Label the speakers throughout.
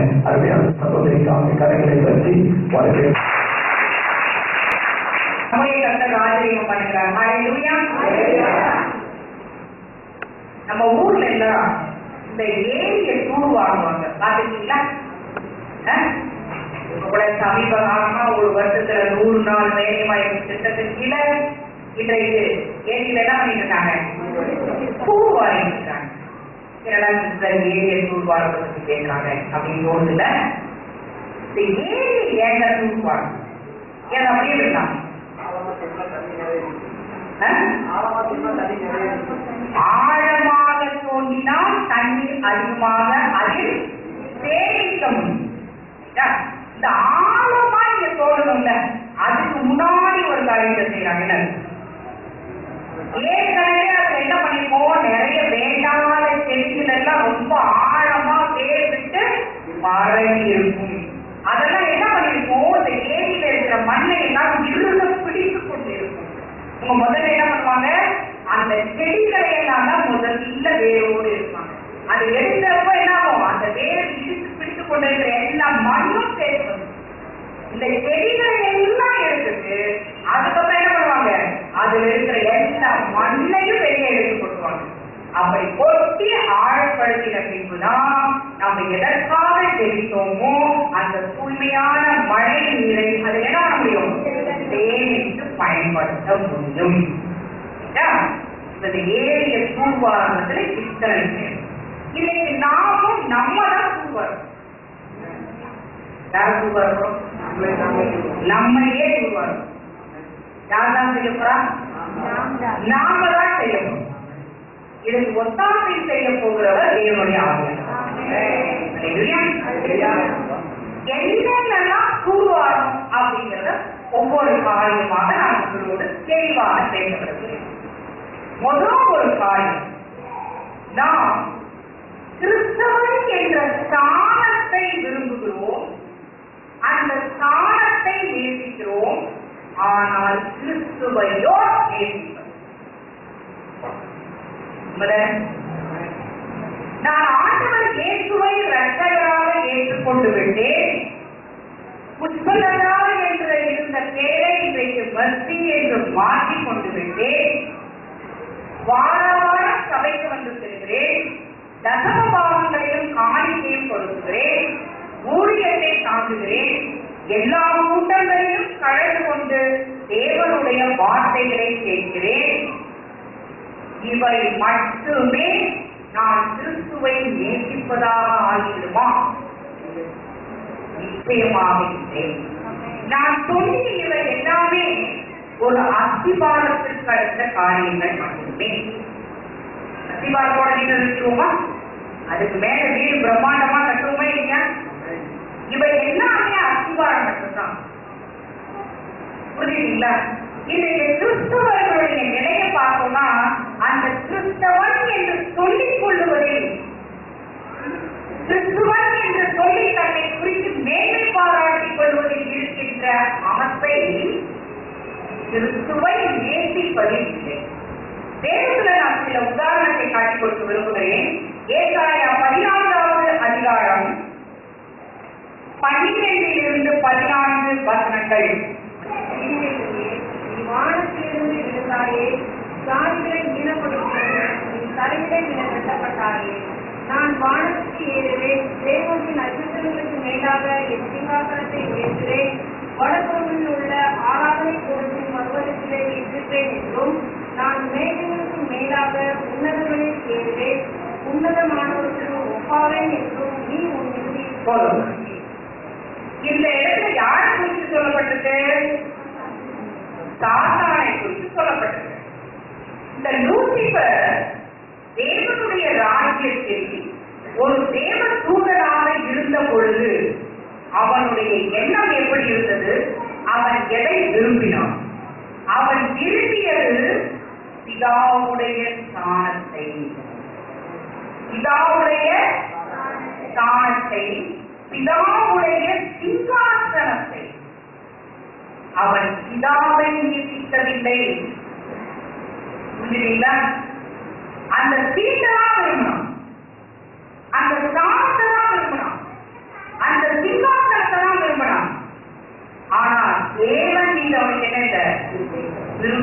Speaker 1: அருமையான சகோதரிக்காக கரைகளை பற்றி வாழ்க்கை
Speaker 2: நம்முடைய கர்த்தர் ஆச்சரியம் பண்ணுகிறார் ஹalleluya நம்ம ஊர்ல எல்லாம் இந்த ஏரியை தூர்வாங்குவாங்க பாத்துருக்கீங்களா அஹ்? இப்ப கூட சமீப காலமா ஒரு வருஷத்துல நூறு நாள் வேலை வாய்ப்பு திட்டத்தின் கீழே இன்றைக்கு ஏரியில என்ன பண்ணிட்டு இருக்காங்க தூர்வாரிட்டு இருக்காங்க என்னடா சிஸ்டர் ஏரியை தூர்வாடுறதுக்கு கேட்கறாங்க அப்படின்னு தோணுதுல இந்த ஏரி ஏங்க தூர்வாடும் ஏன் அப்படியே விடலாம் ஆழமாக தோண்டினால் தண்ணீர் அதிகமாக அதில் சேமிக்க முடியும் சரியா? இந்த ஆழமா நீங்க தோண்டணும்ல அதுக்கு முன்னாடி ஒரு காரியத்தை செய்யறாங்க என்ன ஏற்கனவே அதுல என்ன பண்ணிருக்கோம் நிறைய வேண்டாத செடிகள் எல்லாம் ரொம்ப ஆழமா வேர் விட்டு மறைஞ்சி இருக்கும் அதெல்லாம் என்ன பண்ணிருக்கோம் இந்த ஏரியில இருக்கிற மண்ணை எல்லாம் இருக பிடித்து கொண்டு இருக்கும் உங்க முதல்ல என்ன பண்ணுவாங்க அந்த செடிகளை எல்லாம் தான் முதல்ல வேரோடு இருப்பாங்க அது எடுக்கிறப்ப என்ன ஆகும் அந்த வேர் இழுத்து பிடித்து கொண்டு இருக்கிற எல்லா மண்ணும் சேர்த்து வந்துடும். இந்த செடிகளை எல்லாம் எடுத்துட்டு அதுக்கப்புறம் என்ன பண்ணுவாங்க அதுல இருக்கிற எல்லா மண்ணையும் வெளியே எடுத்து கொட்டுவாங்க அப்படி கொட்டி ஆழப்படுத்தின பின்புதான் நம்ம எதற்காக தெரிவித்தோமோ அந்த தூய்மையான மழை நீரை அது என்ன பண்ண முடியும் சேமித்து பயன்படுத்த முடியும் சரியா? இப்ப இந்த ஏரிய தூர்வாரத்துல இத்தனை பேர் இன்னைக்கு நாமும் நம்ம தான் தூர்வாரம் யார் தூர்வாரம் நம்மையே தூர்வாரம் யார் தான் செய்ய போறா நாம தான் செய்ய போறோம் இதுக்கு ஒத்தாசை செய்ய போகிறவர் தேவனுடைய என்னென்னலாம் தூர்வாரம் அப்படிங்கறத ஒவ்வொரு காரியமாக நான் உங்களோடு தெளிவாக பேசப்படுகிறேன் முதல் ஒரு காரியம் நாம் கிறிஸ்தவன் என்ற ஸ்தானத்தை விரும்புகிறோம் அந்த ஸ்தானத்தை நேசிக்கிறோம் ஆனால் கிறிஸ்துவையோ நேசிப்பது முதல், நான் ஆண்டவர் இயேசுவை ரட்சகராக ஏற்றுக்கொண்டு விட்டேன் புஷ்பலதா என்ற இருந்த பேரை இன்றைக்கு பக்தி என்று மாற்றிக் கொண்டு விட்டேன் வார வாரம் சபைக்கு வந்து செல்கிறேன் தசம பாவங்களையும் காணிக்கையும் கொடுக்கிறேன் ஊழியத்தை தாங்குகிறேன் எல்லா கூட்டங்களையும் கலந்து கொண்டு தேவனுடைய வார்த்தைகளை கேட்கிறேன் இவை மட்டுமே நான் கிறிஸ்துவை நேசிப்பதாக ஆகிவிடுமா நிச்சயமாக இல்லை நான் சொல்லிய இவை எல்லாமே ஒரு அஸ்திபாரத்திற்கு அடுத்த காரியங்கள் மட்டுமே அஸ்திபாரத்தோட வீடு நிறுத்துவோமா அதுக்கு மேல வீடு பிரம்மாண்டமா கட்டுவோமா இல்லையா இவை எல்லாமே அஸ்திபாரம் மட்டும்தான் புரியுதுங்களா இன்றைக்கு கிறிஸ்தவர்களுடைய நிலையை பார்த்தோம்னா அந்த கிறிஸ்தவன் என்று சொல்லிக் கொள்ளுவதில் கிறிஸ்துவன் என்று சொல்லி தன்னை குறித்து மேன்மை பாராட்டிக் கொள்வதில் இருக்கின்ற அமைப்பை கிறிஸ்துவை நேசிப்பதில் இல்லை வேதத்துல நான் சில உதாரணத்தை காட்டிக் கொடுக்க விரும்புகிறேன் ஏசாயா பதினான்காவது அதிகாரம் பன்னிரெண்டிலிருந்து பதினான்கு வசனங்கள்
Speaker 3: வானத்திலிருந்து விழுந்தாயே ஜாதிகளை ஈனப்படுத்தினே நீ தலையிலே விழ வெட்டப்பட்டாயே நான் வானத்துக்கு ஏறுவேன் தேவனின் நட்சத்திரங்களுக்கு மேலாக என் சிங்காசனத்தை உயர்த்துவேன் வடபூமியில் உள்ள ஆராதனை கூடத்தின் பருவதத்திலே இருக்கிறேன் என்றும் நான் மேகங்களுக்கு மேலாக உன்னதங்களில் ஏறுவேன் உன்னதமானவர்களுக்கு ஒப்பாவேன் என்றும் நீ உன் இறுதியில்
Speaker 2: போதும் இந்த இடத்துல யாரை குறித்து சொல்லப்பட்டது சாத்தானை குறித்து சொல்லப்பட்டது இந்த லூசிபர் தேவனுடைய ராஜ்யத்தில் ஒரு தேவ தூதனாக இருந்த பொழுது அவனுடைய எண்ணம் எப்படி இருந்தது அவன் எதை விரும்பினான் அவன் விரும்பியது பிதாவுடைய ஸ்தானத்தை பிதாவுடைய ஸ்தானத்தை பிதாவுடைய சிங்காசனத்தை அவன் பிதாவை நேசிக்கவில்லை புரியுதுங்களா அந்த சீட்டை தான் விரும்பினான் அந்த ஸ்தானத்தை தான் விரும்பினான்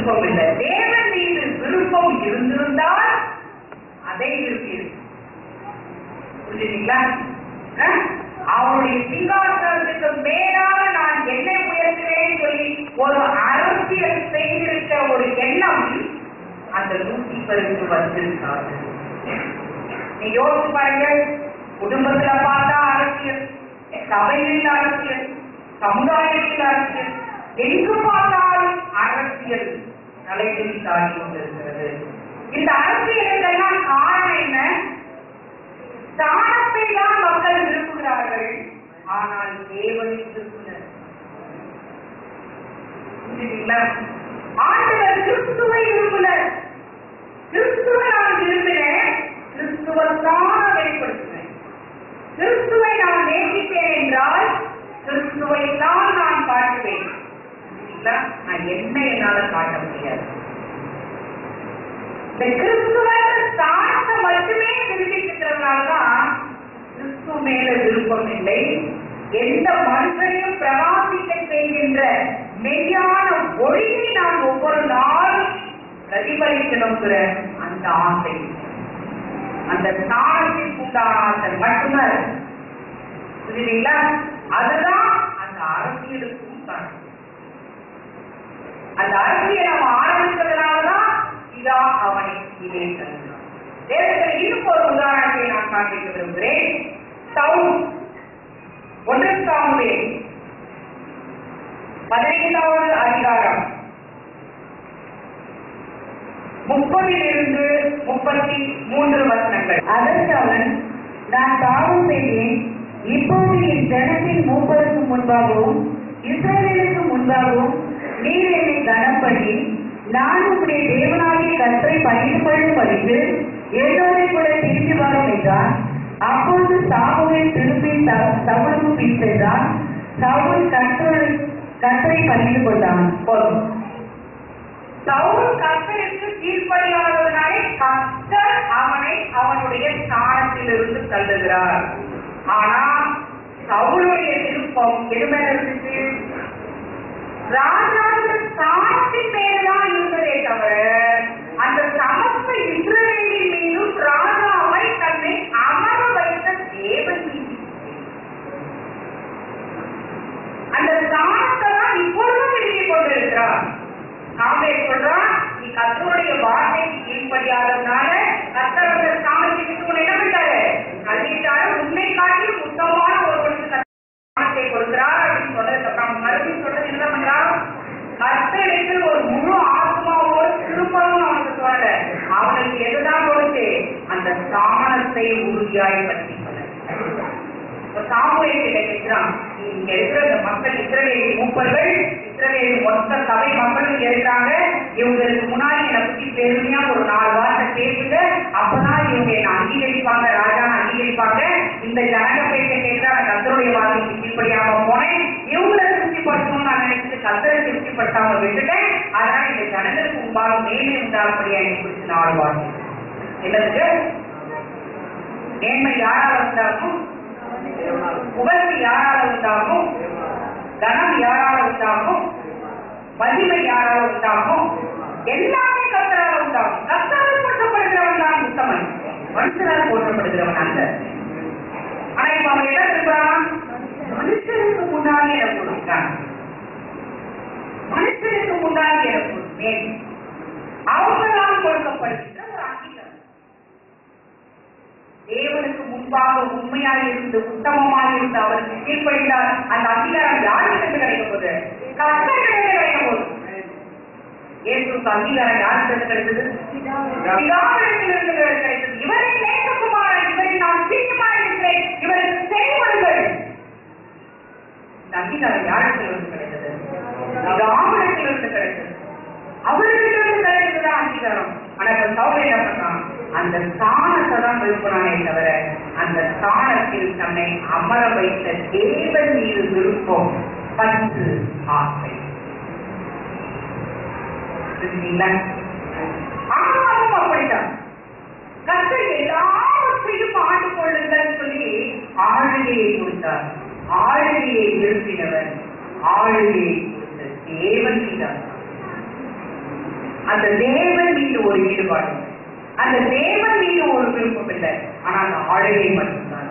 Speaker 2: விருப்பம் இல்லை தேவன் மீது விருப்பம் இருந்திருந்தால் அதை விரும்பியிருக்கும் புரியுதுங்களா அஹ்? அவருடைய சிங்காசனத்துக்கு மேலாக நான் என்னை உயர்த்துவேன் சொல்லி ஒரு அரசியல் செய்திருக்க ஒரு எண்ணம் அந்த லூசிபருக்கு வந்திருக்காது நீ யோசிச்சு பாருங்க குடும்பத்துல பார்த்தா அரசியல் சபையில் அரசியல் சமுதாயத்தில் அரசியல் எங்கு பார்த்தாலும் அரசியல் தலைவிரி தாண்டி கொண்டிருக்கிறது இந்த அரசியலுக்கெல்லாம் காரணம் என்ன தானத்தை தான் மக்கள் விரும்புகிறார்கள் ஆனால் தேவனை விரும்புகிறார் புரியுதுங்களா? ஆண்டவர் கிறிஸ்துவை விரும்புகிறார் கிறிஸ்துவை நான் விரும்பினேன் கிறிஸ்துவத்தான் வெளிப்படுத்துவேன் கிறிஸ்துவை நான் நேசித்தேன் என்றால் கிறிஸ்துவை தான் நான் காட்டுவேன் புரியுதுங்களா? நான் என்ன என்னால காட்ட முடியாது இந்த கிறிஸ்துவ ஸ்தானத்தை மட்டுமே விரும்பிட்டு இருக்கிறதுனாலதான் கிறிஸ்துவ மேல விருப்பம் இல்லை எந்த மனுஷனையும் பிரகாசிக்க செய்கின்ற மெய்யான ஒளியை நாம் ஒவ்வொரு நாளும் பிரதிபலிக்கணுங்கிற அந்த ஆசை அந்த ஸ்தானத்திற்கு உண்டான ஆசை மட்டுமே புரியுதுங்களா அதுதான் அந்த அரசியலுக்கும் காரணம் அந்த அரசியலை நம்ம ஆரம்பித்ததுனாலதான் இதா அவனை கீழே தள்ளினான் வேதத்தில் இன்னும் ஒரு உதாரணத்தை நான் காண்பிக்க விரும்புகிறேன் சவுல் ஒன்று சாமுவே பதினைந்தாவது அதிகாரம் முப்பதிலிருந்து முப்பத்தி மூன்று வசனங்கள்
Speaker 4: அதற்கு அவன் நான் பாவம் செய்தேன் இப்போது என் ஜனத்தின் மூப்பருக்கு முன்பாகவும் இஸ்ரவேலுக்கு முன்பாகவும் நீர் என்னை கனம் பண்ணி நான் உம்முடைய தேவனாகிய கற்றை பணிந்து கொள்ளும் படித்து என்னோட கூட திரும்பி வரும் என்றான் அப்போது சாமுவேல் திரும்பி சவுளுக்கு பின் சென்றான் சவுல் கற்றை கற்றை பணிந்து கொண்டான் போதும்
Speaker 2: சவுல் கர்த்தருக்கு கீழ்ப்படியாதவனாலே கர்த்தர் அவனை அவனுடைய ஸ்தானத்திலிருந்து தள்ளுகிறார் ஆனா சவுளுடைய விருப்பம் எது மேல இருந்துச்சு ராஜாவுடைய ஸ்தானத்தின் மேலதான் இருந்ததே தவிர அந்த சமஸ்த இஸ்ரவேலின் மீதும் ராஜாவை தன்னை அமர வைத்த தேவன் மீது அந்த ஸ்தானத்தை தான் இப்பொழுதும் விரும்பி கொண்டிருக்கிறார் சாமே சொல்றான் நீ கத்தருடைய வார்த்தைக்கு கீழ்ப்படியாததுனால கத்தர் அந்த ஸ்தானத்தை விட்டு உன்னை என்ன பண்ணிட்டாரு தள்ளிட்டாரு உன்னை காட்டிலும் உத்தமமான ஒருவனுக்கு கர்த்தர் ஸ்தானத்தை கொடுக்கிறார் அப்படின்னு சொன்னதுக்கு அப்புறம் மறுபடியும் சொல்றது என்ன பண்றான் கர்த்தருக்கு ஒரு முழு ஆத்மாவோடு திரும்பவும் அவனுக்கு சொல்லல அவனுக்கு எதுதான் கொடுத்து அந்த ஸ்தானத்தை உறுதியாய் பற்றி சாமுவேல் கிட்ட கேட்கிறான் இங்க இருக்கிற இந்த மக்கள் இஸ்ரவேலி மூப்பர்கள் இஸ்ரவேலி மொத்த சபை மக்களும் இருக்கிறாங்க இவங்களுக்கு முன்னாடி என்னை பத்தி பெருமையா ஒரு நாலு வார்த்தை பேசுங்க அப்பதான் இவங்க என்ன அங்கீகரிப்பாங்க ராஜா அங்கீகரிப்பாங்க இந்த ஜனக பேச்ச கேட்டா நான் கத்தருடைய வார்த்தைக்கு கீழ்ப்படியாம போனேன் இவங்களை திருப்திப்படுத்தணும்னு நான் நினைச்சு கத்தரை திருப்திப்படுத்தாம விட்டுட்டேன் அதனால இந்த ஜனங்களுக்கு முன்பாக மேலே உண்டாகப்படியா என்னை குறித்து நாலு வார்த்தை என்னதுக்கு மேன்மை யாரால உண்டாகும் புகழ்ச்சி யாரால உண்டாகும் தனம் யாரால உண்டாகும் மகிமை யாரால உண்டாகும் எல்லாமே கத்தரால உண்டாகும் கத்தரால் போற்றப்படுகிறவன் தான் உத்தமன் மனுஷரால் போற்றப்படுகிறவன் அல்ல ஆனா இப்ப அவன் என்ன சொல்றான் மனுஷனுக்கு முன்னாடி எனக்கு கொடுத்தான் மனுஷனுக்கு முன்னாடி எனக்கு மேல் அவங்களால் கொடுக்கப்படுகின்ற ஒரு அங்கீகாரம் தேவனுக்கு முன்பாக உண்மையாக இருந்து உத்தமமாக இருந்து அவருக்கு கீழ்ப்படிந்தார் அந்த அங்கீகாரம் யாருக்கு கிடைக்க போகுது கர்த்தரிடமே கிடைக்க போகுது இயேசுக்கு அங்கீகாரம் யாருக்கு கிடைத்தது பிதாவிடத்திலிருந்து கிடைத்தது இவரை நேசகுமாரன் இவரை நான் பிரியமாக இருக்கிறேன் இவருக்கு செய்வர்கள் இந்த அங்கீகாரம் யாரிடத்திலிருந்து கிடைத்தது பிதாவிடத்திலிருந்து கிடைத்தது அவர்களிடமிருந்து கிடைத்ததுதான் அங்கீகாரம் ஆனா இப்ப சவுல் என்ன பண்றான் அந்த ஸ்தானத்தை தான் விரும்பினானே தவிர அந்த ஸ்தானத்தில் தன்னை அமர வைத்த தேவன் மீது விருப்பம் பற்று ஆசை புரியுதுங்களா? ஆனாலும் அப்படித்தான் கர்த்தர் எல்லாவற்றையும் ஆண்டு கொள்ளுங்கள் சொல்லி ஆளுகையை கொடுத்தார் ஆளுகையை விரும்பினவர் ஆளுகையை கொடுத்த தேவன் மீதான் அந்த தேவன் மீது ஒரு ஈடுபாடு இல்லை. அந்த தேவன் மீது ஒரு விருப்பம் இல்லை ஆனா அந்த ஆளுகை மட்டும்தான்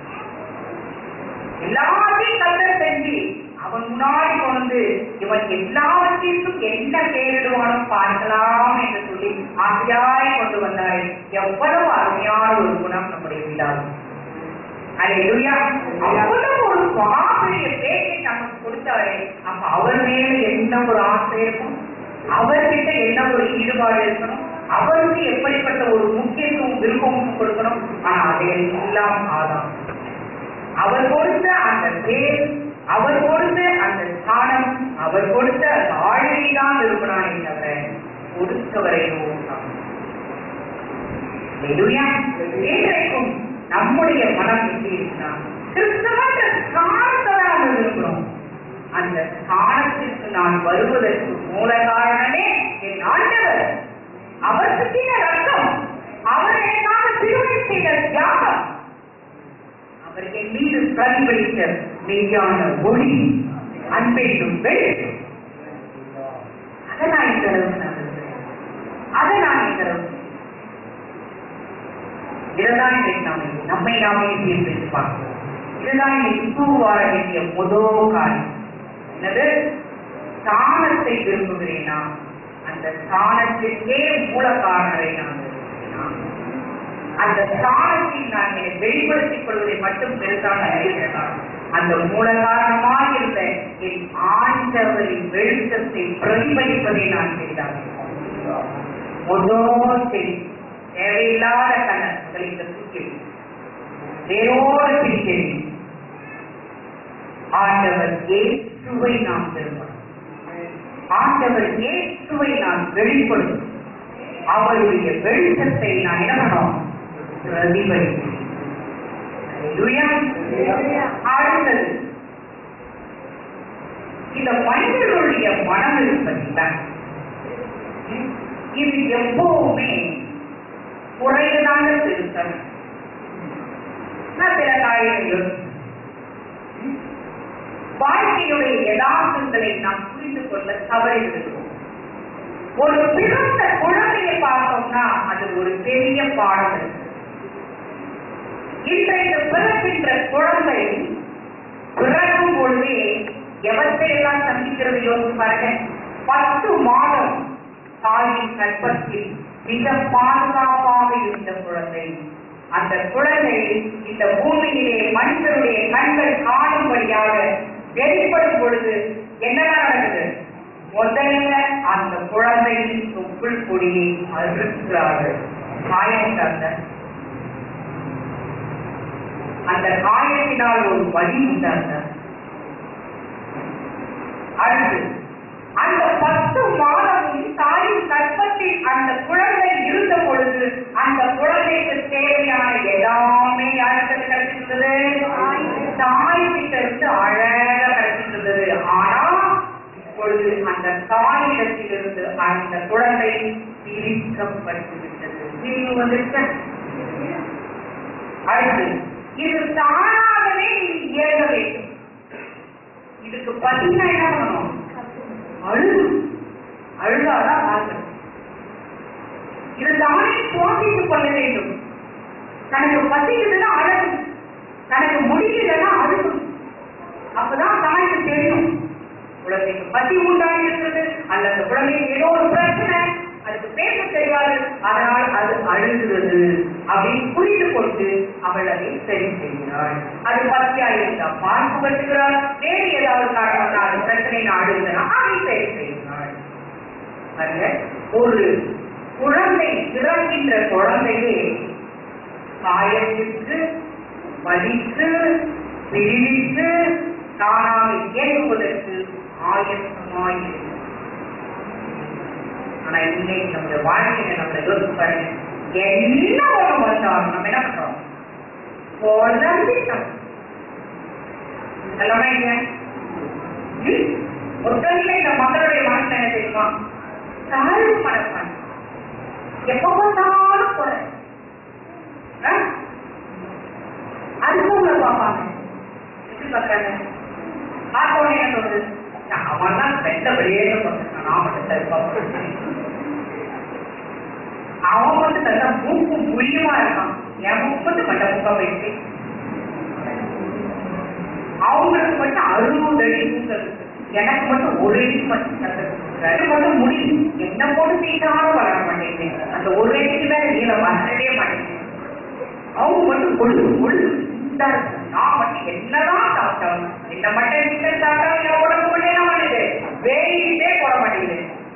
Speaker 2: எல்லாத்தையும் கத்தர் செஞ்சு அவன் முன்னாடி கொண்டு இவன் எல்லாவற்றிற்கும் என்ன பேரிடுவானோ பார்க்கலாம் என்று சொல்லி ஆசையாய் கொண்டு வந்தாய் எவ்வளவு அருமையான ஒரு குணம் நம்முடைய விழாவும் அல்லேலூயா அவ்வளவு ஒரு மாபெரிய பேச்சை நமக்கு கொடுத்தாரு அப்ப அவர் மேல என்ன ஒரு ஆசை இருக்கும் அவர்கிட்ட என்ன ஒரு ஈடுபாடு இருக்கணும் அவருக்கு எப்படிப்பட்ட ஒரு முக்கியத்துவம் விருப்பமும் கொடுக்கணும் ஆனா அதையெல்லாம் ஆதாம் அவர் கொடுத்த அந்த பேர் அவர் கொடுத்த அந்த ஸ்தானம் அவர் கொடுத்த அந்த ஆளுகைதான் விரும்பினானே தவிர கொடுத்தவரையோ தான். ஹalleluya. இன்றைக்கும் நம்முடைய மனம் எப்படி இருக்குன்னா கிறிஸ்தவன்ற ஸ்தானத்தை தான் நம்ம விரும்புகிறோம் அந்த ஸ்தானத்திற்கு நான் வருவதற்கு மூல காரணமே என் ஆண்டவர் அவர் சுற்றின ரத்தம் அவர் எனக்காக சிறுவை செய்த தியாகம் அவர் என் மீது பிரதிபலித்த மெய்யான ஒளி அன்பென்றும் வெளிச்சம் அதை நான் இந்த அளவுக்கு நான் விரும்புகிறேன். அதை நான் இந்த அளவுக்கு இதுதான் இன்றைக்கு நாம் நம்மை நாமே தீர்ப்பித்து பார்க்கிறோம் இதுதான் இன்னைக்கு தூவார வேண்டிய முதல் காரியம் என்னது ஸ்தானத்தை விரும்புகிறேனா அந்த ஸ்தானத்திற்கே மூல காரணரை நான் விரும்புகிறேனா அந்த ஸ்தானத்தில் நான் என்னை வெளிப்படுத்திக் கொள்வதை மட்டும் பெருசாக நினைக்கிறேனா அந்த மூல காரணமாக இருந்த என் ஆண்டவரின் வெளிச்சத்தை பிரதிபலிப்பதை நான் செய்தார் முதல் செடி தேவையில்லாத கண்ணங்களை தூக்கி வேரோடு பிரிக்கிறது ஆண்டவர் இயேசுவை நாம் விரும்பணும் ஆண்டவர் இயேசுவை நான் வெளிப்படுத்தும் அவருடைய வெளிச்சத்தை நான் என்ன பண்ணோம் பிரதிபலிப்பேன் Hallelujah. அடுத்தது இந்த மனிதர்களுடைய மனம் இருப்பதில்லை இது எப்பவுமே குறையதான திருத்தம் நான் சில காரியங்கள் வாழ்க்கையுடைய யதார்த்தங்களை நாம் புரிந்து கொள்ள தவறிவிடுவோம் ஒரு பிறந்த குழந்தையை பார்த்தோம்னா அது ஒரு பெரிய பாடம் இருக்கு இன்றைக்கு பிறக்கின்ற குழந்தை பிறக்கும் பொழுதே எவற்றையெல்லாம் சந்திக்கிறது யோசிச்சு பாருங்க பத்து மாதம் தாயின் கற்பத்தில் மிக பாதுகாப்பாக இருந்த குழந்தை அந்த குழந்தை இந்த பூமியிலே மனிதருடைய கண்கள் காணும்படியாக வெளிப்படும் பொழுது என்னதான் நடக்குது முதல்ல அந்த குழந்தையின் தொப்புள் கொடியை அறுக்கிறார்கள் காயம் சார்ந்த அந்த காயத்தினால் ஒரு வலி உண்டாங்க அடுத்து அந்த பத்து மாதமும் தாயின் கற்பத்தில் அந்த குழந்தை இருந்த பொழுது அந்த குழந்தைக்கு தேவையான எல்லாமே யாருக்கு கிடைச்சிருந்தது தாய் கிட்ட இருந்து அழகா கிடைச்சிருந்தது ஆனா இப்பொழுது அந்த தாயிடத்திலிருந்து அந்த குழந்தை பிரிக்கப்பட்டு விட்டது பிரிவு வந்துருக்க அடுத்து இது தானாகவே நீ இயங்க வேண்டும் இதுக்கு பத்தினா என்ன பண்ணணும் அழுது அழுதாதான் மாற்றம் இது தானே போட்டித்துக் கொள்ள வேண்டும் தனக்கு பசிக்குதுன்னா அழகும் தனக்கு முடியலன்னா அழுகும் அப்பதான் தாய்க்கு தெரியும் குழந்தைக்கு பசி உண்டாகி இருக்கிறது அல்லது குழந்தைக்கு ஏதோ ஒரு பிரச்சனை அதுக்கு பேச தெரியாது அதனால் அது அழுகிறது அப்படின்னு புரிந்து கொண்டு அவள் அதை சரி செய்கிறாள் அது பசியா இருந்தா பால் புகட்டுகிறாள் வேறு ஏதாவது காரணம் அது பிரச்சனை அழுதுனா அதை சரி செய்கிறாள் பாருங்க ஒரு குழந்தை பிறக்கின்ற குழந்தையே காயத்திற்கு வலிக்கு பிரிவிக்கு தானாக இயங்குவதற்கு ஆயத்தமாயிருக்கிறது ஆனா இன்னைக்கு நம்முடைய வாழ்க்கையில நம்மள யோசிச்சு பாருங்க என்ன ஒரு வந்தாலும் நம்ம என்ன பண்றோம் குழம்பிட்டோம் எல்லாமே இல்லையா ம்? முதல்ல இந்த மக்களுடைய மனசுல என்ன தெரியுமா தாழ்வு மனப்பான் எப்ப பார்த்தாலும் குறை ஆ? அதுக்கு உங்களை பார்ப்பாங்க எப்படி பார்க்கறாங்க பார்த்த உடனே என்ன சொல்றது அவன் தான் பெத்த வெளியே நான் மட்டும் சரி பார்ப்பேன் அவன் மட்டும் நல்லா மூக்கும் புளியுமா இருக்கான் என் மூக்கு மட்டும் மண்ட மூக்கா போயிட்டு அவங்களுக்கு மட்டும் அறுபது அடி கூந்தல் எனக்கு மட்டும் ஒரு அடி மட்டும் அது மட்டும் முடி என்ன போட்டு சீக்கிரமாக வளர மாட்டேங்குது அந்த ஒரு அடிக்கு மேல நீளம் வரவே மாட்டேங்குது அவங்க மட்டும் கொள்ளு கொள்ளு குண்டா இருக்கு. நான் மட்டும் என்னதான் சாப்பிட்டாலும் இந்த மட்டன் சிக்கன் சாப்பிட்டாலும் என் உடம்பு மட்டும் என்ன பண்ணுது வேலையிட்டே போட மாட்டேங்குது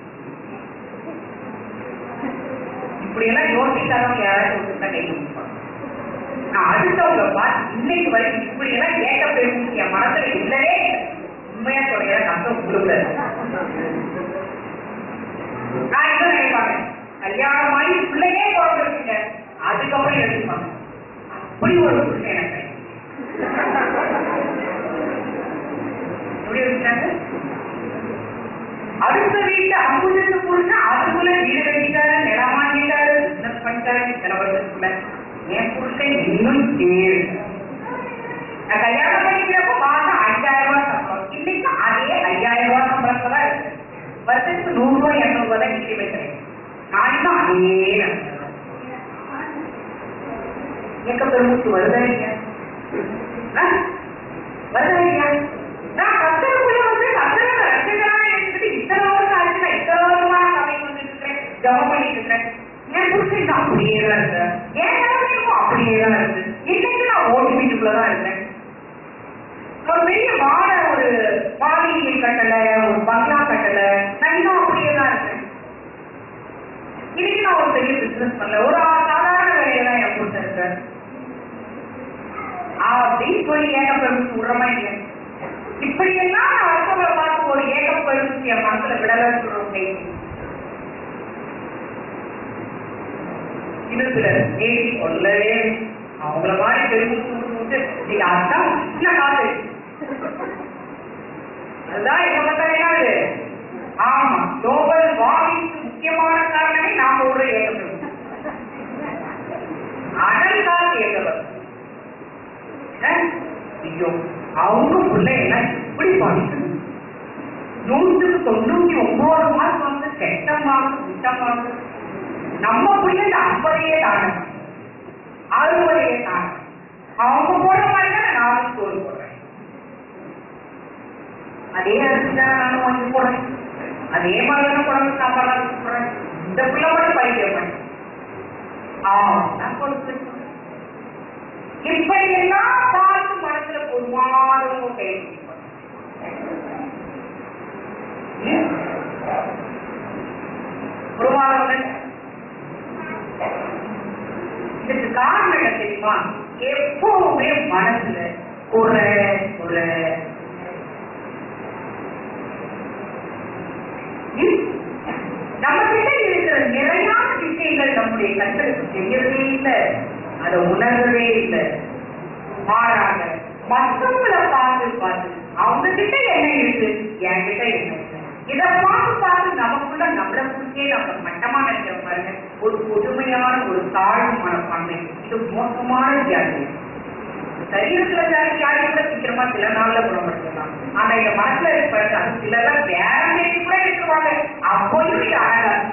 Speaker 2: இப்படி எல்லாம் யோசிக்காதவங்க யாராச்சும் ஒருத்தர் கை கொடுப்பாங்க நான் அடுத்தவங்க பார்த்து இன்னைக்கு வரைக்கும் இப்படி எல்லாம் கேட்ட பேருந்து என் மனசுல இல்லவே இல்லை. உண்மையா சொல்ற கஷ்டம் கொடுக்கல நான் என்ன நினைப்பாங்க கல்யாணம் ஆகி பிள்ளையே பிறந்திருக்குங்க அதுக்கப்புறம் எடுத்துப்பாங்க அப்படி ஒரு புருஷன் எனக்கு எப்படி இருக்காங்க அடுத்த வீட்டு அம்புஜத்து புருஷன் அதுக்குள்ள வீடு கட்டிட்டாரு நிலம் வாங்கிட்டாரு பிசினஸ் பண்ணிட்டாரு சில வருஷத்துக்குள்ள என் புருஷன் இன்னும் ஏழு நான் கல்யாணம் பண்ணிக்கிறப்ப மாசம் ஐயாயிரம் ரூபாய் சம்பளம் இன்னைக்கு அதே ஐயாயிரம் ரூபாய் சம்பளத்துல தான் இருக்கு வருஷத்துக்கு நூறு ரூபாய் இருநூறு ரூபாய் தான் நிக்க வைக்கிறேன் நாளைக்கும் அதே நடக்குது. எங்க பெருமூச்சு வருதா இல்லையா ஆ? வருதா இல்லையா நான் கத்தருக்குள்ள வந்து கத்தரை ரசிகரா எடுத்துட்டு இத்தனை வருஷம் ஆச்சுன்னா இத்தனை வருஷமா சபை வந்துட்டு இருக்கேன் ஜபம் பண்ணிட்டு இருக்கேன் என் புருஷன் தான் அப்படியே தான் இருக்கேன் என் நிலைமையும் அப்படியே தான் இருக்கு இன்னைக்கு நான் ஓட்டு வீட்டுக்குள்ள தான் இருக்கேன் ஒரு பெரிய மாட ஒரு மாளிகை கட்டல ஒரு பங்களா கட்டல நான் இன்னும் அப்படியே தான் இருக்கேன் இன்னைக்கு நான் ஒரு பெரிய பிசினஸ் பண்ணல ஒரு சாதாரண வேலையெல்லாம் என் புருஷன் இருக்கேன் அப்படின்னு சொல்லி ஏகப்பெருமிச்சு விடுறமா இல்லையா இப்படி எல்லாம் நான் அடுத்தவங்களை பார்த்து ஒரு ஏகப்பெருமிச்சு என் மனசுல விடல சொல்றேன் இது சில ஏறி சொல்லவே அவங்கள மாதிரி பெருமிச்சு விட்டு நீங்க அதான் இல்ல காசு அதுதான் எங்க பத்தாயிரம் ஆமா குளோபல் வார்மிங்க்கு முக்கியமான காரணமே நாம ஒரு ஏகப்பெரும் அனல் காசு ஏகப்பெரும் ஐயோ அவங்க பிள்ளையெல்லாம் எப்படி பாதிக்கணும் நூற்றுக்கு தொண்ணூத்தி ஒன்பது மார்க் வந்து கெட்ட மார்க் குட்ட மார்க் நம்ம பிள்ளைங்க ஐம்பதையே தாணும் அறுபதையே தாணும் அவங்க போடுற மாதிரி தான் நானும் ஸ்கூல் போடுறேன் அதே அரிசி தான் நானும் வாங்கி போடுறேன் அதே மாதிரி தான் குழம்பு சாப்பாடு போடுறேன் இந்த பிள்ளை மட்டும் படிக்க மாட்டேன் ஆ நான் கொடுத்து இப்படி எல்லாம் பார்த்து மனசுல பொதுவானவங்க கேள்வி பொதுவானவங்க இதுக்கு காரணம் என்ன தெரியுமா எப்பவுமே மனசுல குறை குறை ம்? நம்ம கிட்ட இருக்கிற நிறையான விஷயங்கள் நம்முடைய கண்களுக்கு தெரியறதே இல்லை அதை உணர்றதே இல்லை மாறாக மற்றவங்களை பார்த்து பார்த்து அவங்க கிட்ட என்ன இருக்கு என்கிட்ட என்ன இருக்கு இதை பார்த்து பார்த்து நமக்குள்ள நம்மளை குறிச்சே நம்ம மட்டமா நினைக்கிற பாருங்க ஒரு புதுமையான ஒரு தாழ்வு மனப்பான்மை இது மோசமான வியாதி சரீரத்துல வியாதி வியாதி கூட சீக்கிரமா சில நாள்ல குணப்படுத்தலாம் ஆனா இந்த மனசுல இருப்பாரு அது சிலர்லாம் வேற தேடி கூட இருக்குவாங்க அப்போயும் இது அழகாது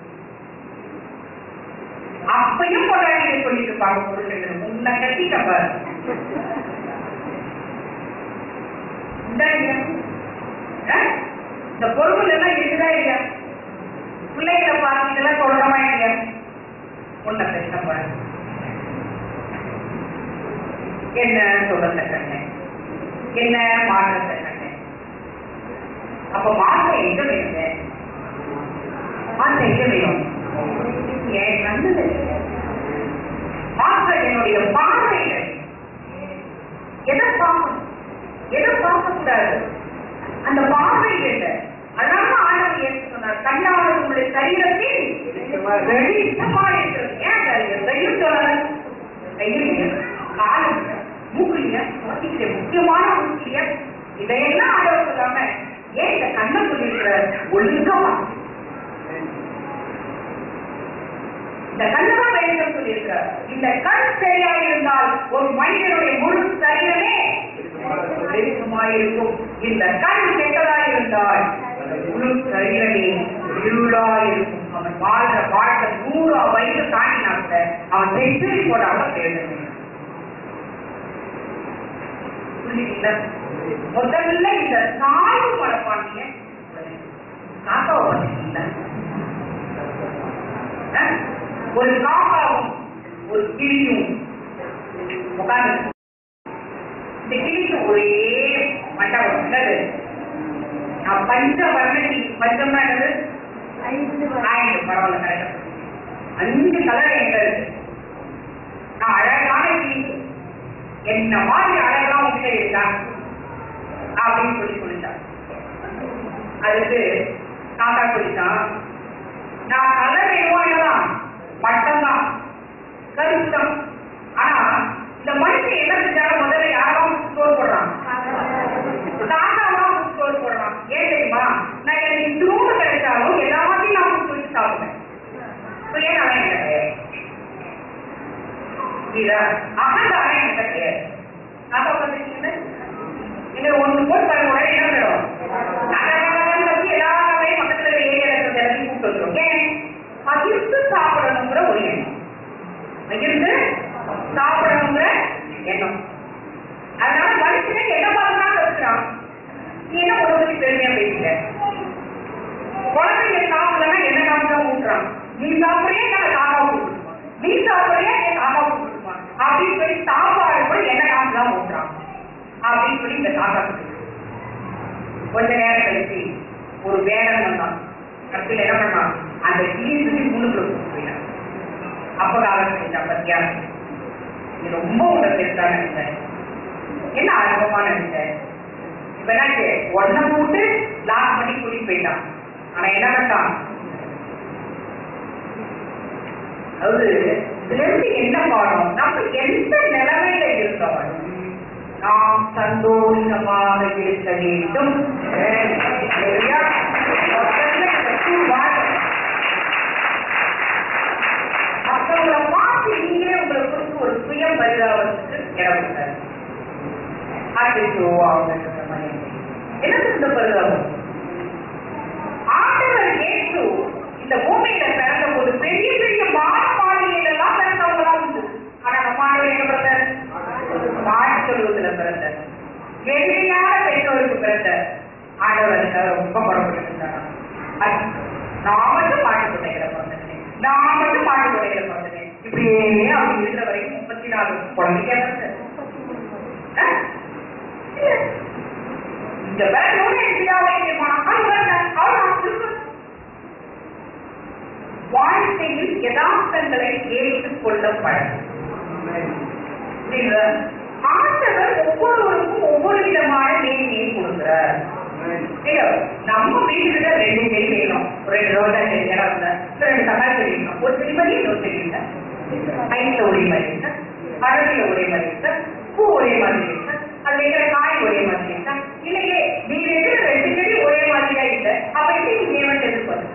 Speaker 2: அப்பையும் கொண்டாடி சொல்லிட்டு இருப்பாங்க புருஷங்க உன்னை கட்டிட்ட பாரு இந்தாங்க. ஆ? இந்த பொறுப்புல எல்லாம் இருக்குதா இல்லையா பிள்ளைகளை பார்த்து இதெல்லாம் சொல்றமா இல்லையா உன்னை கட்டிட்ட பாரு என்ன சொல்றத கண்ணு என்ன மாற்றத்தை கண்ணு அப்ப மாற்றம் எங்க வேணுங்க மாற்றம் எங்க வேணும் என் கண்ணுல மாற்றம் என்னுடைய பார்வையில எதை பார்க்கணும் எதை பார்க்க கூடாது அந்த பார்வையில் இல்லை அதனால ஆண்டவர் ஏன் சொன்னார் கண்ணாவது உங்களுடைய சரீரத்தில் வெளிச்சமா இருக்கிறது ஏன் சரீரம் கையில் சொல்லல கையில் இல்லை காலம் இல்லை மூக்கு இல்லை சுவாசிக்கிற முக்கியமான மூக்கு இல்லையா இதையெல்லாம் ஆண்டவர் சொல்லாம ஏன் இந்த கண்ணை சொல்லியிருக்கிறார் ஒழுங்கமா இந்த கண்ணதான் வேண்டும் சொல்லியிருக்கிறார் இந்த கண் சரியா இருந்தால் ஒரு மனிதனுடைய முழு சரீரமே வெளிச்சமாயிருக்கும் இந்த கண் கெட்டதா இருந்தால் அந்த முழு சரீரமே இருளாயிருக்கும் அவன் வாழ்ற வாழ்க்கை நூறு வயசு தாண்டினா கூட அவன் செஞ்சுரி போடாம தேர்ந்தது புரியுதுங்களா முதல்ல இந்த தாழ்வு மனப்பான்மைய காக்காவை பார்த்தீங்களா அஹ்? ஒரு காக்காவும் ஒரு கிளியும் உட்கார்ந்து இந்த கிளிக்கு ஒரே மண்டபம் என்னது நான் பஞ்ச வர்ணி பஞ்சம்னா என்னது
Speaker 3: ஐந்து
Speaker 2: ஆயிரம் பரவாயில்ல கரெக்டா அஞ்சு கலர் எங்க இருக்கு நான் அழகான கிளி என்ன மாதிரி அழகெல்லாம் உங்ககிட்ட இருக்கா அப்படின்னு சொல்லி சொல்லிட்டான் அதுக்கு தாத்தா சொல்லிட்டான் நான் கலர் வேணுமானதான் மட்டும்தான் கருத்தம் ஆனா இந்த மனுஷன் என்ன செஞ்சாலும் முதல்ல யாரும் ஸ்டோர் போடுறான் தாத்தாவெல்லாம் ஸ்டோர் போடுறான் ஏன் தெரியுமா நான் எனக்கு இத்தூண்டு கிடைச்சாலும் எல்லாத்தையும் நான் கொடுத்து வச்சு சாப்பிடுவேன் இப்ப ஏன் அவன் எனக்கு கிடையாது இதா அகங்காரம் எனக்கு கிடையாது தாத்தா பார்த்துருக்கீங்க நீங்க ஒண்ணு போட்டு பாருங்க உடனே என்ன வேணும் நகரகரகரன்னு வச்சு எல்லா வேலையும் பக்கத்துல ஏரியா இருக்கிறது எல்லாத்தையும் கூப்பிட்டு வந்துரும் ஏன் பகிர்ந்து சாப்பிடணுங்கிற ஒரு எண்ணம் பகிர்ந்து சாப்பிடணுங்கிற எண்ணம் அதனால மனுஷனே என்ன பார்த்துதான் கத்துக்கிறான் நீ என்ன உணவு பத்தி பெருமையா பேசுற குழந்தைங்க சாப்பிடலன்னா என்ன காமிச்சா ஊட்டுறான் நீ சாப்பிடுறியா என்ன காக்கா ஊட்டுமா நீ சாப்பிடுறியா என் காக்கா ஊட்டுமா அப்படின்னு சொல்லி சாப்பாடு கூட என்ன காமிச்சா ஊட்டுறான் அப்படின்னு சொல்லி இந்த காக்கா சொல்லுது கொஞ்ச நேரம் கழிச்சு ஒரு வேடம் வந்தான் கடைசியில் என்ன பண்ணான் அந்த கிளி சுத்தி முன்னுக்குள்ள போயிட்டான் அப்ப காலம் செஞ்சான் பத்தியா நீ ரொம்ப உனக்கு பெருசா நினைச்ச என்ன ஆரம்பமா நினைச்ச இப்ப என்னாச்சு உடனே போட்டு லாக் பண்ணி கூட்டிட்டு போயிட்டான் ஆனா என்ன பண்ணான் அதாவது இதுல இருந்து என்ன பாடம் நம்ம எந்த நிலைமையில இருந்தவன் நாம் சந்தோஷமாக இருக்க வேண்டும் சரியா? முதல்ல இந்த two words. மத்தவங்களை பார்த்து நீங்களே உங்களை குறித்து ஒரு சுய பரிதாபத்துக்கு இடம் கொடுத்தாரு அச்சோ அவங்க சொல்ற மாதிரி. என்ன இந்த பரிதாபம் ஆண்டவர் இயேசு இந்த பூமியில பிறந்த போது பெரிய பெரிய மாடமாளிகைகள் எல்லாம் பிறந்தவங்களா உண்டு ஆனா நம்ம ஆண்டவர் எங்க பிறந்தார் மாட்டு தொழுவத்துல பிறந்தார் எளிமையான பெற்றோருக்கு பிறந்த ஆண்டவர் ரொம்ப புறப்பட்டு இருந்தாங்க நான் மட்டும் பாட்டு கொட்டைகளை பிறந்தேன் நான் மட்டும் பாட்டு கொட்டைகளை பிறந்தேன் இப்படியே அப்படி இருக்கிற வரைக்கும் முப்பத்தி நாலு குழந்தைக்கே பிறந்தேன் ஆ? இல்ல. இந்த வேலையோட எப்படியாவது தெரியுமா? அது வேண்டாம். அவ்வளவுதான். திரும்ப. வாழ்க்கையில் யதார்த்தங்களை ஏற்றுக்கொள்ள பழகும் புரியுதா? ஆண்டவர் ஒவ்வொருவருக்கும் ஒவ்வொரு விதமான மேன்மையை கொடுக்கிறார் இல்ல, நம்ம வீட்டுல ரெண்டு செடி வேணும் ஒரு ரெண்டு ரோஜா செடி இடம் இருந்தா இல்ல ரெண்டு தக்காளி செடி வேணும் ஒரு செடி மாதிரி இன்னொரு செடி இருந்தா ஐஸ்ல ஒரே மாதிரி இருந்தா அரளியில ஒரே மாதிரி இருந்தா பூ ஒரே மாதிரி இருந்தா அதுல இருக்கிற காய் ஒரே மாதிரி இருந்தா இல்லையே நீ இருக்கிற ரெண்டு செடி ஒரே மாதிரியா இல்ல அப்ப எப்படி நீ தேவன் எதிர்பார்த்து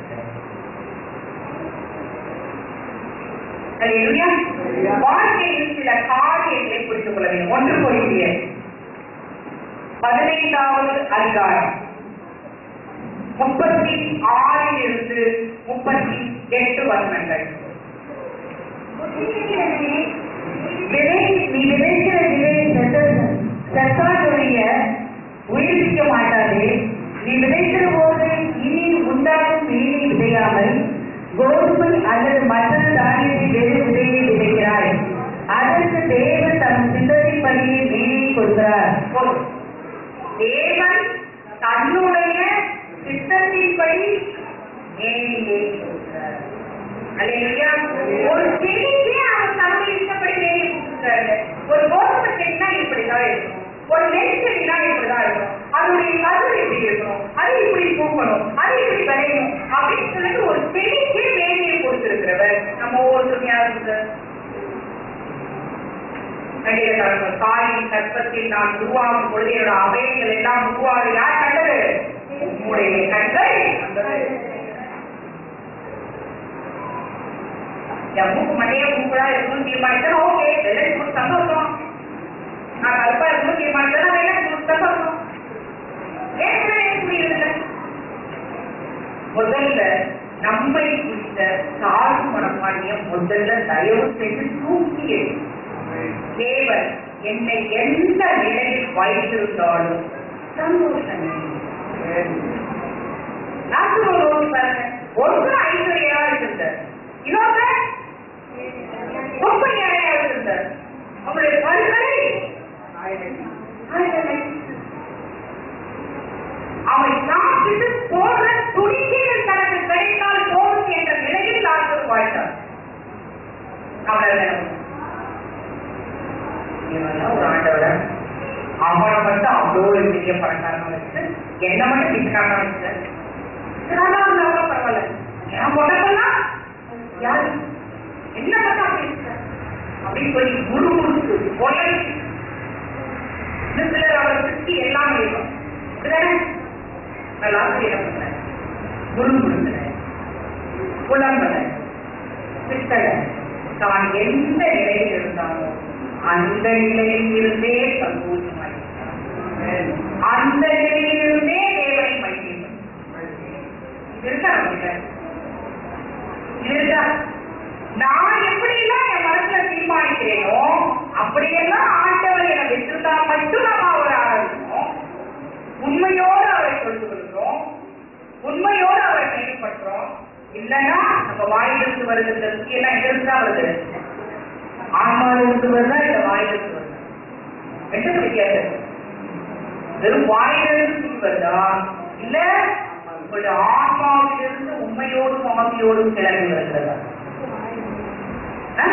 Speaker 2: அல்லேலூயா. வாழ்க்கையில் சில காரியங்களை புரிந்து கொள்ள வேண்டும் ஒன்று போயிடுங்க பதினைந்தாவது அதிகாரம் முப்பத்தி ஆறில் இருந்து முப்பத்தி எட்டு வசனங்கள்
Speaker 3: புத்தியினமே,
Speaker 4: விதை நீ விதைக்கிற விதை செத்தாருடைய உயிர்ப்பிக்க மாட்டாதே நீ விதைக்கிற போது இனி உண்டாகும் நீரை விதையாமல் கோதுமை அல்லது மற்ற தானியத்தை வேறு விதையை விதைக்கிறாய் அதற்கு தேவன் தம் சிந்தனைப்படியே நீரை கொடுக்கிறார்
Speaker 2: போதும். தேவன் தன்னுடைய சித்தத்தின்படி மேனியை கொடுக்கிறார். அல்லேலூயா. ஒரு செடிக்கே அவர் தன்னுடைய இஷ்டப்படி மேனியை கொடுக்கிறாரு ஒரு கோதுமை செடினா இப்படிதான் இருக்கும் ஒரு நெல் செடினா இப்படிதான் இருக்கும் அதனுடைய கதிர் எப்படி இருக்கணும் அது இப்படி பூக்கணும் அது இப்படி விளையணும் அப்படின்னு சொல்லிட்டு ஒரு செடிக்கே மேனியை கொடுத்திருக்கிறவர் நம்ம ஒவ்வொருத்தரும் யாருக்கு நடிகர் தாயின் கற்பத்தில் நான் உருவாகும் பொழுது என்னோட அவயங்கள் எல்லாம் உருவாக யார் கண்டது உங்களுடைய கண்கள் கண்டது என் மூக்கு மண்டையே மூக்குடா இருக்கணும்னு தீர்மானித்தா ஓகே வெள்ளை மூக்கு சந்தோஷம் நான் கருப்பா இருக்கணும்னு தீர்மானித்தா வெள்ளை மூக்கு சந்தோஷம் ஏன் கூட எனக்கு புரியுதுல்ல முதல்ல நம்மை குறித்த முதல்ல தயவு செய்து தூக்கி எறி. தேவன் என்னை எந்த நிலையில் வைத்திருந்தாலும் சந்தோஷமே லாசரு நோக்கி பாருங்க ஒருத்தர் ஐஸ்வர்யா இருந்தார் இன்னொருத்தர் ரொம்ப ஏழையா இருந்தார் அவருடைய கருகளை அவன் சாப்பிட்டு போகிற துணிக்கைகள் தனக்கு கிடைத்தால் போதும் என்ற நிலையில் லாசரு வாழ்ந்தார் அவ்வளவுதான் இவன்தான் ஒரு ஆண்டவர் அவனை மட்டும் அவ்வளோ ஒரு பெரிய பணக்காரனா வச்சு என்ன மட்டும் பிடிக்காம வச்சு சிறானா இருந்தாலும் பரவாயில்ல என் உடம்பெல்லாம் யாரு என்ன மட்டும் அப்படி இருக்க அப்படின்னு சொல்லி குரு குருத்து கொலை இன்னும் சிலர் அவரை சுற்றி எல்லாம் இருக்கும் அப்படிதானே நான் லாஸ்ட் என்ன பண்றேன் குரு குருத்துறேன் புலம்பல சித்தல தான் எந்த நிலையில் இருந்தாலும் அந்த நிலையில் இருந்தே சந்தோஷமாய் அந்த நிலையில் இருந்தே தேவனை மகிழ்ச்சி இருக்கா நம்மகிட்ட இது இருக்கா நான் எப்படியெல்லாம் என் மனசுல தீர்மானிக்கிறேனோ அப்படியெல்லாம் ஆண்டவர் என்னை வச்சிருந்தா மட்டும் நம்ம அவரை ஆராதிக்கணும் உண்மையோடு அவரை சொல்லிக் கொடுக்கிறோம் உண்மையோடு அவரை செயல்படுறோம் இல்லைன்னா நம்ம வாயிலிருந்து வருகிற ருசி எல்லாம் எங்கிருந்து தான் வருது ஆன்மாவிலிருந்து வருதா இல்ல வாயிலிருந்து வருதா ரெண்டு வித்தியாசம் வெறும் வாயிலிருந்து ருசி வருதா இல்ல உங்களுடைய ஆன்மாவிலிருந்து உண்மையோடும் ஆவியோடும் கிளம்பி வருகிறதா ஆ?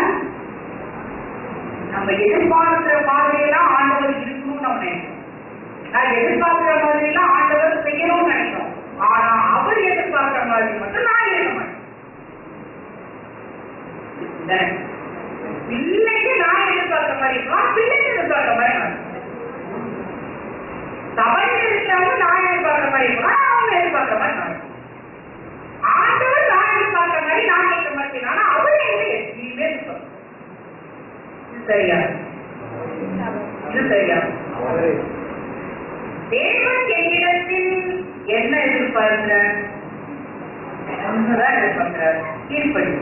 Speaker 2: நம்ம எதிர்பார்க்கிற மாதிரியெல்லாம் ஆண்டவர் இருக்கணும்னு நம்ம நினைக்கிறோம் நான் எதிர்பார்க்கிற மாதிரியெல்லாம் ஆண்டவர் செய்யணும்னு நினைக்கிறோம் ஆனா அவர் எதிர்பார்க்கிற மாதிரி மட்டும் நான் இருக்க மாட்டேன் தானே? பிள்ளைக்கு நான் எதிர்பார்க்கிற மாதிரி இருக்கலாம் பிள்ளைக்கு எதிர்பார்க்கிற மாதிரி நான் இருப்பேன். சபையில் இருக்கிறவங்க நான் எதிர்பார்க்கிற மாதிரி இருக்கலாம் அவங்க எதிர்பார்க்கிற மாதிரி நான் இருப்பேன். ஆண்டவர் நான் எதிர்பார்க்கிற மாதிரி நான் கேட்க மாட்டேன் ஆனா அவர் எங்க எதுவுமே எதிர்பார்க்க இது சரியா இது சரியா தேவன் என்னிடத்தில் என்ன எதிர்பார்க்கிற ஒன்றுதான் எதிர்பார்க்கிற கீழ்ப்படி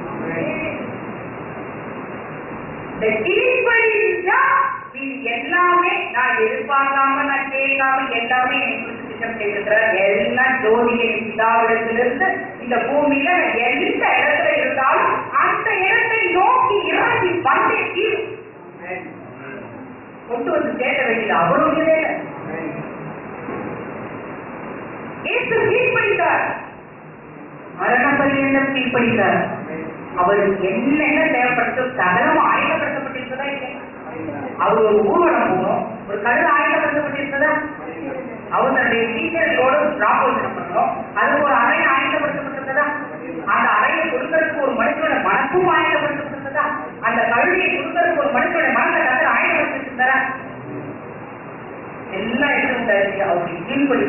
Speaker 2: இந்த கீழ்ப்படிஞ்சா இது எல்லாமே நான் எதிர்பார்க்காம நான் கேட்காம எல்லாமே என்னை குறித்து திட்டம் செய்திருக்கிறார் எல்லாம் ஜோதியை பிதாவிடத்திலிருந்து இந்த பூமியில நான் எந்த இடத்துல இருந்தாலும் அந்த இடத்தை நோக்கி இறங்கி வந்தே தீரும் கொண்டு வந்து சேர்க்க வேண்டியது அவருடைய வேலை இயேசு கீழ்ப்படித்தார் மரண பரியந்தம் கீழ்ப்படித்தார் அவருக்கு என்னென்ன தேவைப்பட்டதோ சகலம் ஆயத்தப்படுத்தப்பட்டிருக்கதா இல்லை அவர் ஒரு ஊர்வலம் போகணும் ஒரு கடல் ஆயத்தப்படுத்தப்பட்டிருக்கதா அவர் தன்னுடைய டீச்சர்களோடு ராபோசனம் பண்ணணும் அதுக்கு ஒரு அறை ஆயத்தப்படுத்தப்பட்டிருக்கதா அந்த அறையை கொடுக்கறதுக்கு ஒரு மனுஷனோட மனசும் ஆயத்தப்படுத்தப்பட்டிருக்கதா அந்த கல்வியை கொடுக்கறதுக்கு ஒரு மனுஷனோட மனதை கதை ஆயத்தப்படுத்திருந்தாரா எல்லாம் எடுத்து அவருக்கு கீழ்படி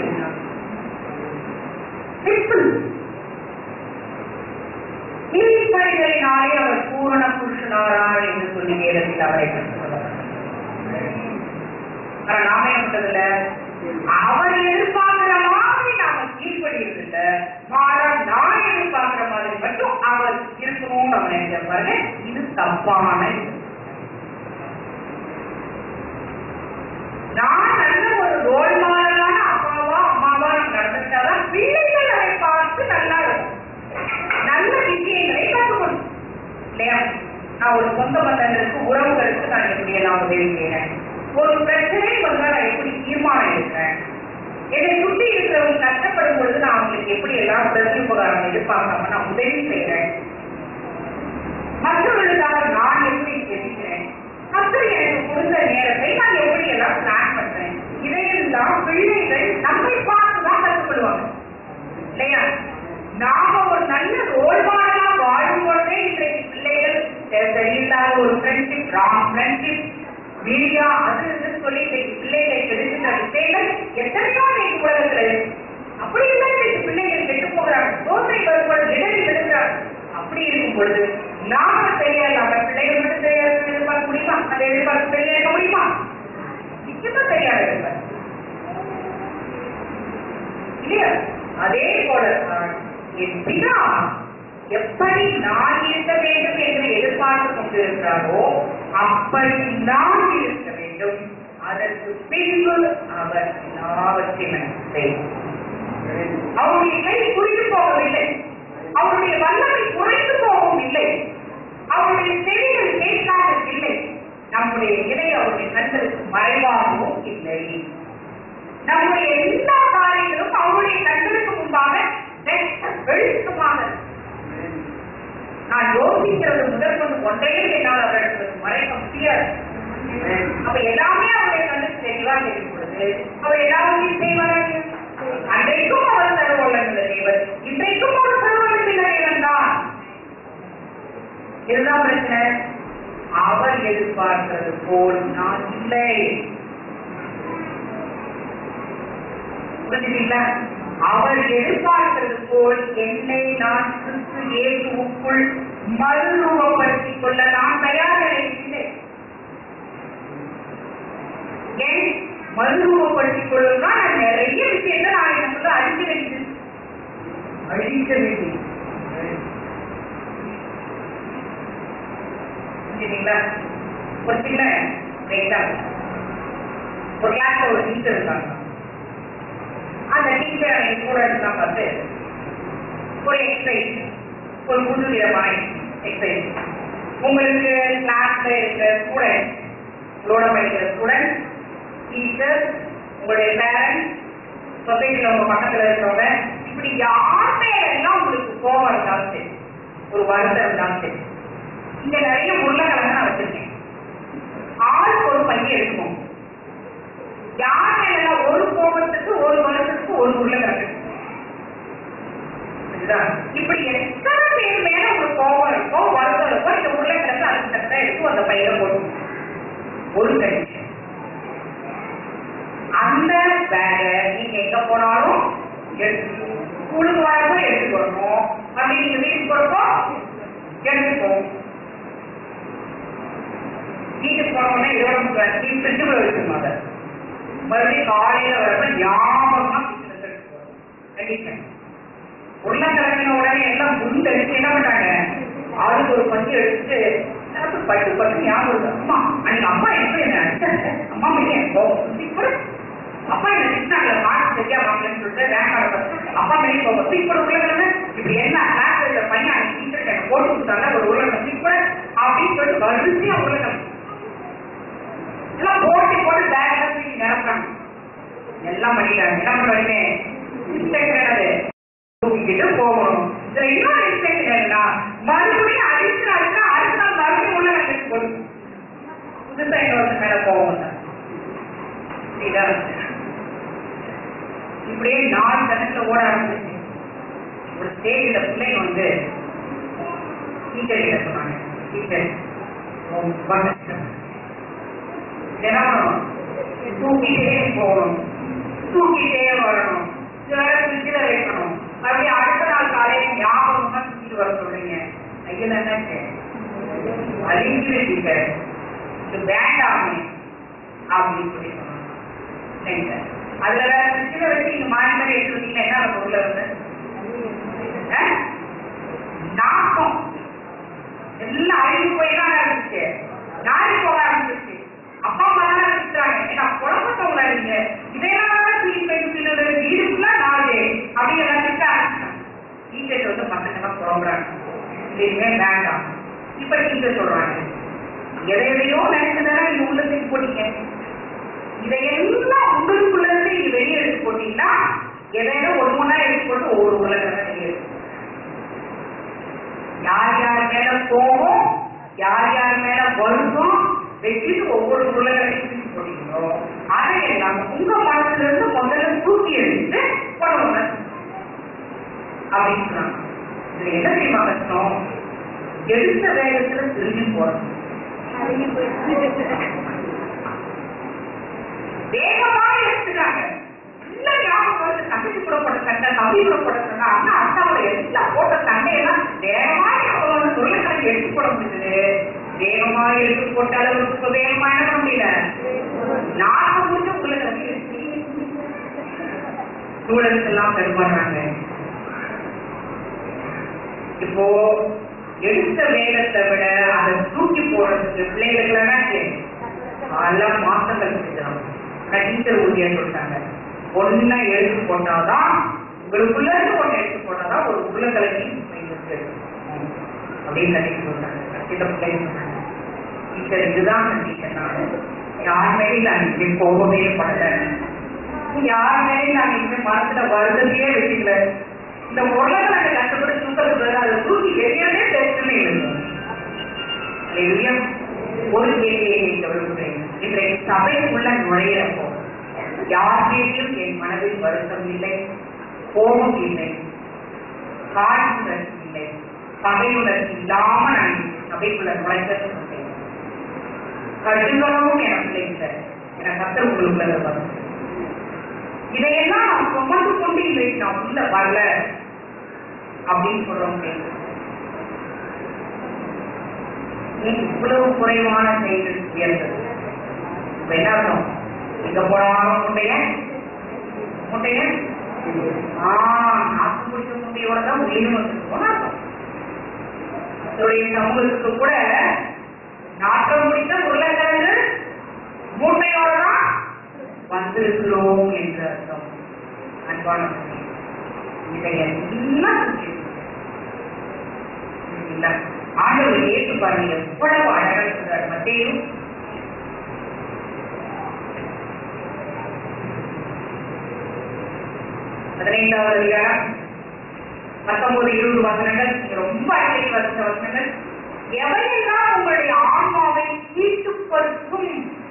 Speaker 2: சிம்பிள் கீழ்ப்படிகளினாலே அவர் பூரண புருஷனாரார் என்று சொல்லி வேதத்தில் அவரை ஆனா நாம என்ன பண்றதில்ல அவர் எதிர்பார்க்கிற மாதிரி நாம கீழ்ப்படுகிறது இல்ல மாறா நான் எதிர்பார்க்கிற மாதிரி மட்டும் அவர் இருக்கணும்னு நம்ம நினைக்கிற பாருங்க இது தப்பான இது. நான் நல்ல ஒரு ரோல் மாடலான அப்பாவா அம்மாவா நம்ம நடந்துட்டாதான் பிள்ளைகள் அதை பார்த்து நல்லா இருக்கும் நல்ல விஷயங்களை கற்றுக்கணும் இல்லையா நான் ஒரு சொந்த பந்தங்களுக்கு உறவுகளுக்கு நான் எப்படி எல்லாம் உதவி செய்யறேன் ஒரு பிரச்சனை வந்தா நான் எப்படி தீர்மானம் எடுக்கிறேன் என்னை சுற்றி இருக்கிறவங்க கஷ்டப்படும் பொழுது நான் அவங்களுக்கு எப்படி எல்லாம் பிரதி உபகாரம் எதிர்பார்க்காம நான் உதவி செய்யறேன் மற்றவர்களுக்காக நான் எப்படி ஜெபிக்கிறேன் கர்த்தர் எனக்கு கொடுத்த நேரத்தை நான் எப்படி எல்லாம் பிளான் பண்றேன் இதையெல்லாம் பிள்ளைகள் நம்மை பார்த்து தான் கற்றுக்கொள்வாங்க இல்லையா நாம ஒரு நல்ல ரோல் மாடலா வாழும் பொழுதே இன்றைக்கு பிள்ளைகள் சரி- சரியில்லாத ஒரு ஃப்ரெண்ட்ஷிப் ராங் ஃப்ரெண்ட்ஷிப் மீடியா அது இதுன்னு சொல்லி இன்னைக்கு பிள்ளைகளை கெடுக்கிற விஷயங்கள் எத்தனையோ இன்னைக்கு உலகத்துல இருக்கு அப்படி இல்லை இன்னைக்கு பிள்ளைகள் கெட்டு போகிறாங்க சோதனை வரும்போது இடரில் விழுகிறாங்க அப்படி இருக்கும் பொழுது நாம சரியா இல்லாம பிள்ளைகள் மட்டும் சரியா எதிர்பார்க்க முடியுமா அந்த எதிர்பார்ப்பு சரியா இருக்க முடியுமா நிச்சயமா சரியா இருப்பார் இல்லையா அதே போல தான் என் பிதா எப்படி நான் இருக்க வேண்டும் என்று எதிர்பார்த்து கொண்டிருக்கிறாரோ அப்படி நான் இருக்க வேண்டும் அதற்கு பின்பு அவர் எல்லாவற்றையும் செய்வார் அவருடைய கை குறித்து போகவில்லை அவருடைய வல்லமை குறைந்து போகவும் இல்லை அவருடைய செவிகள் கேட்காமல் இல்லை நம்முடைய நிலை அவருடைய கண்களுக்கு மறைவாகவும் இல்லை நம்முடைய எல்லா காரியங்களும் அவருடைய கண்களுக்கு முன்பாக வெட்ட வெளிச்சமாக இருக்கு. நான் யோசிக்கிறது முதல் கொண்டு ஒன்றையே என்னால் அவர்களுக்கு மறைக்க முடியாது அப்ப எல்லாமே அவருடைய கண்ணுக்கு தெளிவா தெரியும் பொழுது அவர் எல்லாமே செய்வார்கள் அன்றைக்கும் அவர் சர்வவல்லமுள்ள தேவன் இன்றைக்கும் அவர் சர்வவல்லமுள்ள தேவன் தான் இதுதான் பிரச்சனை அவர் எதிர்பார்க்கிறது போல் நான் இல்லை புரிஞ்சுட்டீங்களா அவர் எதிர்பார்க்கிறது போல் என்னை நான் கிறிஸ்து இயேசுவுக்குள் மறுரூபப்படுத்திக் கொள்ள நான் தயாராக இல்லை ஏன் மறுரூபப்படுத்திக் கொள்ளணும்னா நான் நிறைய விஷயத்தை நான் எனக்குள்ள அழிக்க வேண்டியது அழிக்க வேண்டியது புரியுதுங்களா ஒரு சின்ன எக்ஸாம்பிள் ஒரு கிளாஸ்ல ஒரு டீச்சர் இருக்காங்க அந்த டீச்சர் அவங்க ஸ்டூடெண்ட்ஸ் எல்லாம் பார்த்து ஒரு எக்ஸசைஸ் ஒரு புது விதமான எக்ஸசைஸ் உங்களுக்கு கிளாஸ்ல இருக்கிற ஸ்டூடெண்ட் உங்களோட படிக்கிற ஸ்டூடெண்ட் டீச்சர் உங்களுடைய பேரண்ட்ஸ் சொசைட்டில உங்க பக்கத்துல இருக்கிறவங்க இப்படி யார் மேலாம் உங்களுக்கு கோபம் இருந்தாலும் சரி ஒரு வருத்தம் இருந்தாலும் சரி இங்க நிறைய உருளைக்கிழங்கு நான் வச்சிருக்கேன் ஆளுக்கு ஒரு பையன் எடுக்கணும் யார் மேல ஒரு கோபத்துக்கு ஒரு வருஷத்துக்கு ஒரு உருளைக்கிழங்கு புரியுதா? இப்படி எத்தனை பேர் மேல ஒரு கோபம் இருக்கோ வருத்தம் இருக்கோ இந்த உருளைக்கிழங்கு அதுக்கு தக்கதான் எடுத்து அந்த பையில போடும் ஒரு கண்டிஷன் அந்த பேக நீங்க எங்க போனாலும் எடுத்து ஸ்கூலுக்கு வரப்போ எடுத்து வரணும் அப்படி நீங்க வீட்டுக்கு போறப்போ எடுத்துக்கோம் வீட்டுக்கு போனோம்னா இதோட நீ ஃப்ரிட்ஜுக்குள்ள வச்சுக்கணும் அதை மறுபடியும் காலையில வரப்ப ஞாபகமா kitchen ல எடுத்து போகணும். கண்டிப்பா உருளைக்கிழங்கின உடனே எல்லாம் குண்டு எடுத்து என்ன பண்ணாங்க ஆளுக்கு ஒரு பஞ்சு எடுத்து எனக்கு பட்டு பட்டு ஞாபகம் இருக்கு. அம்மா அன்னைக்கு அம்மா எப்படி என்ன அடிச்சாங்க அம்மா மேலே எனக்கு கோபம் இப்போ அப்பா என்ன திட்டாங்க மார்க் சரியா வாங்கலன்னு சொல்லிட்டு ரேங்க் ஆட பார்த்து அப்பா மேலே கோபம் இப்போ உருளைக்கிழங்கு இப்படி என்ன கிளாஸ் இந்த பையன் அன்னைக்கு டீச்சர் எனக்கு போட்டு கொடுத்தாங்க ஒரு உருளைக்கிழங்கு இப்போ அப்படின்னு சொல்லிட்டு வரிசையா உருளைக்கிழங்கு எல்லாம் போட்டு போட்டு பேக்ல தூக்கி நிரப்புறாங்க எல்லாம் பண்ணிட்டாங்க என்ன பண்ணுவாங்க இன்ஸ்பெக்டர் என்னது தூக்கிக்கிட்டு போகணும் இதுல இன்னொரு இன்ஸ்பெக்டர் என்னன்னா மறுபடியும் அடிச்சு அடிச்சா அடுத்த நாள் மறுபடியும் உள்ள வந்து போடும் புதுசா இன்னொரு மேல போவோம் புரியுதா இப்படியே நாலு கணக்குல ஓட ஆரம்பிச்சு ஒரு ஸ்டேஜ்ல பிள்ளைங்க வந்து டீச்சர் கிட்ட சொன்னாங்க டீச்சர் ரொம்ப கஷ்டம் என்ன பண்ணணும் தூக்கிட்டே போகணும் தூக்கிட்டே வரணும் இது வேற ஃப்ரிட்ஜில் வைக்கணும் அப்படி அடுத்த நாள் காலையில ஞாபகமா தூக்கிட்டு வர சொல்றீங்க ஐயன் என்னாச்சு அழிஞ்சு டீச்சர் இது வேண்டாமே அப்படின்னு சொல்லி சொன்னாங்க சரிங்க சார் அதுல வேற ஃப்ரிட்ஜில் வச்சு நீங்க மாறி மாறி எடுத்துருக்கீங்க என்ன அந்த பொருளை வந்து ஆ? நாக்கம் எல்லாம் அழிஞ்சு போய் தான் இருந்துச்சு நாரி போக ஆரம்பிச்சிருச்சு அப்பா அம்மா தான் இருக்கிறாங்க ஏன்னா குழப்பத்தவங்களா இருங்க இதையெல்லாம் கிளீன் பண்ணி பின்னது வீடு ஃபுல்லா நாலு அப்படி எல்லாம் திட்ட ஆரம்பிச்சாங்க டீச்சர் வந்து பசங்க எல்லாம் புலம்புறாங்க இதுவுமே வேண்டாம் இப்ப டீச்சர் சொல்றாங்க எதை எதையோ நினைச்சதானே நீங்க உள்ள தூக்கி போட்டீங்க இதையெல்லாம் உங்களுக்குள்ள இருந்து நீங்க வெளியே எடுத்து போட்டீங்கன்னா எதையோ ஒண்ணு ஒண்ணா எடுத்து போட்டு ஒவ்வொரு உலகம் வெளியே எடுத்து யார் யார் மேல கோபம் யார் யார் மேல வருத்தம் வச்சுட்டு ஒவ்வொரு உலகத்தையும் தூக்கி போட்டீங்களோ அதையெல்லாம் உங்க மனசுல இருந்து முதல்ல தூக்கி எடுத்து போடுவாங்க அப்படின்னு சொன்னாங்க இதுல என்ன தெரியுமா கஷ்டம் எடுத்த வேகத்துல திரும்பி போறோம் வேகமா எடுத்துட்டாங்க நல்ல ஞாபகம் வருது தம்பி கூட போட்ட சண்டை தம்பி கூட போட்ட சண்டை அண்ணா அண்ணாவோட எல்லாம் போட்ட சண்டையெல்லாம் வேகமா ஞாபகம் உருளைக்கிழங்கு எடுத்து போட முடியுது வேகமா எடுத்து போட்ட அளவுக்கு இப்ப வேகமா என்ன பண்ண முடியல நாலு முடிஞ்ச உருளைக்கிழங்கு ஸ்டூடெண்ட்ஸ் எல்லாம் பெருமாடுறாங்க இப்போ எடுத்த வேகத்தை விட அதை தூக்கி போடுறதுக்கு பிள்ளைகளுக்கு பல மாசங்கள் செஞ்சாங்க ஆனா டீச்சர் உறுதியா சொல்லிட்டாங்க ஒன்ன எடுத்து போட்டாதான் உங்களுக்குள்ள இருந்து ஒண்ணு எடுத்து போட்டாதான் ஒரு உள்ள கலக்கி இருக்கு அப்படின்னு கண்டிப்பா சொல்றாங்க இந்த பிள்ளைங்க சொன்னாங்க டீச்சர் இதுதான் கண்டிஷன் நான் யார் மேலேயும் நான் இப்படி கோபமே படல யார் மேலேயும் நான் இப்படி மனசுல வருதத்தையே வச்சுக்கல இந்த உருளைக்கிழங்கு கஷ்டப்பட்டு தூக்கிறது அதை தூக்கி வெளியவே பேசணுமே இல்லை ஒரு கேள்வியை கேட்க விரும்புகிறேன் இன்றைக்கு சபைக்குள்ள நுழையிறப்போ யார் கேட்டும் என் மனதில் வருத்தம் இல்லை கோபம் இல்லை காழ்ப்புணர்ச்சி இல்லை பகையுணர்ச்சி இல்லாம நான் சபைக்குள்ள நுழைக்க சொன்னேன் கடுகளவும் எனக்கு இல்லை என கத்தர் உங்களுக்குள்ள வரும் இதையெல்லாம் நான் சுமந்து கொண்டு இன்றைக்கு நான் உள்ள வரல அப்படின்னு சொல்ல முடியாது நீ இவ்வளவு குறைவான செயல் உயர்ந்தது இப்ப என்ன அர்த்தம் எங்க போனாலும் முட்டைய முட்டைய ஆ நாக்கு பிடிச்ச முட்டையோட தான் உயிரும் வந்துருக்கோம் அர்த்தம் என்னுடைய சமூகத்துக்கு கூட நாட்டம் முடித்த உருளைக்கிழங்கு மூட்டையோட தான் வந்திருக்கிறோம் என்று அர்த்தம் அன்பான இதையெல்லாம் இல்ல ஆண்டவர் ஏற்று பாருங்க எவ்வளவு அழகா சொல்றாரு மத்தேயும் பதினைந்தாவது அதிகாரம் பத்தொன்பது இருபது வசனங்கள் நீங்க ரொம்ப அடிக்கடி வந்த வசனங்கள் எவையெல்லாம் உங்களுடைய ஆன்மாவை தீட்டுப்படுத்தும்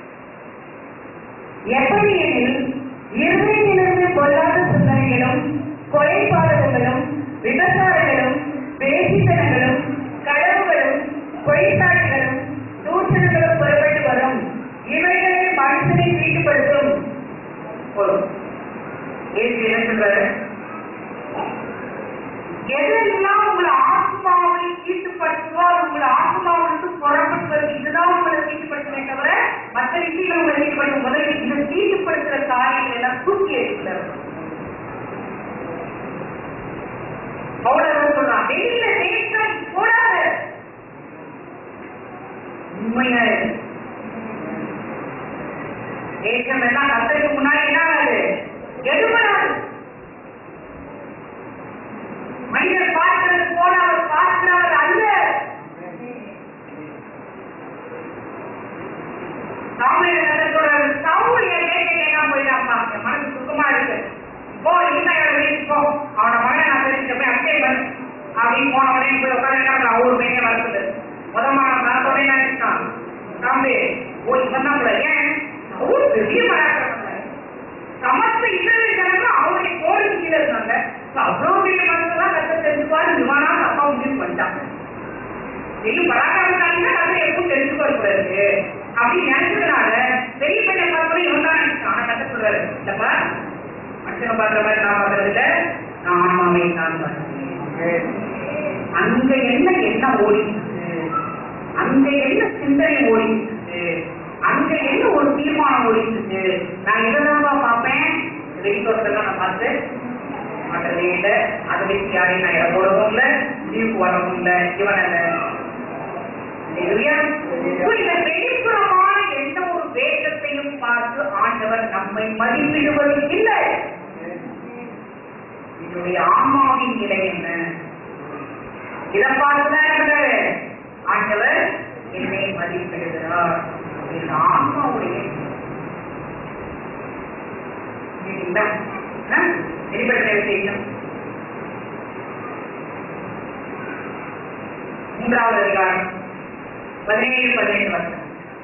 Speaker 4: எப்படி எனில் இருதயத்திலிருந்து பொல்லாத சிந்தனைகளும் கொலைபாதகங்களும் விபச்சாரங்களும் பேசித்தனங்களும் களவுகளும் பொய்சாட்டுகளும் தூசணங்களும் புறப்பட்டு வரும் இவைகளே மனுஷனை தீட்டுப்படுத்தும்
Speaker 2: போதும் ஏசு என்ன சொல்றாரு எதெல்லாம் உங்களை ஆத்மாவை தீட்டுப்படுத்துவோ அது உங்களை ஆத்மாவிலிருந்து புறப்படுத்துவது இதுதான் உங்களை தீட்டுப்படுத்துமே தவிர மற்ற விஷயங்கள் உங்களை தீட்டுப்படுத்தும் முதல்ல இந்த தீட்டுப்படுத்துற காரியங்கள் எல்லாம் தூக்கி எடுக்கிறார் பவுலர் சொல்றான் வெளியில தேசம் போடாத உண்மையா இரு. தேசம் எல்லாம் கத்தருக்கு முன்னாடி என்ன ஆகுது எடுபடாது மனிதர் பார்க்கிறது போல அவர் பார்க்கிறவர் அல்ல சாமியார் என்ன சொல்றாரு சவுல் என் கேட்க கேட்காம போயிட்டாப்பா என் மனசு சுத்தமா இருக்கு போ இனிமையோட வீட்டுக்கு போ அவன மகனை நான் தெரிஞ்சுக்க போய் அப்டே பண்ணு அப்படின்னு போன உடனே போய் உட்காந்து அவரு மேலே வளர்க்குது முதமான மரத்தோட என்ன இருக்கான் சாமி ஓ இவன் தான் போல ஏன் அவரு பெரிய மராட்டம் சமஸ்த இஸ்ரேல் ஜனங்கள் அவருடைய கோரிக்கை கீழே இருந்தாங்க So, அவ்வளவு பெரிய மனசுலாம் கத்த தெரிஞ்சுப்பாரு விமானா அப்பா முடிவு பண்ணிட்டாங்க பெரிய பராக்கிரமசாலினா கத்த எப்பவும் தெரிஞ்சுக்க கூடாது அப்படின்னு நினைச்சதுனால பெரிய பையன் பார்த்தோம் இவன் தான் நினைச்சான் ஆனா கத்த சொல்றாரு இல்லப்பா மனுஷனை பார்க்குற மாதிரி நான் பார்க்கறது இல்ல நான் ஆன்மாவை நான் பார்க்கிறேன் அங்க என்ன என்ன ஓடிச்சு அங்க என்ன சிந்தனை ஓடிச்சு அங்க என்ன ஒரு தீர்மானம் ஓடிச்சு நான் இதெல்லாம் பார்ப்பேன் வெளித்தோட்டத்தெல்லாம் நான் பார்த்து மாட்டதே இல்லை அதை வச்சு யாரையும் நான் இடம் போடவும் இல்லை லீவுக்கு வரவும் இல்லை இவன் அல்ல Hallelujah. So, இந்த வெளிப்புறமான எந்த ஒரு வேகத்தையும் பார்த்து ஆண்டவர் நம்மை மதிப்பிடுவது இல்லை என்னுடைய ஆன்மாவின் நிலை என்ன இதை பார்த்துதான் என்ன பண்றாரு? ஆண்டவர் என்னை மதிப்பிடுகிறார் இந்த ஆன்மாவுடைய சரிங்களா? ஆ? வெளிப்பட்ட விசேஷம் மூன்றாவது அதிகாரம் பதினேழு பதினெட்டு வருஷம்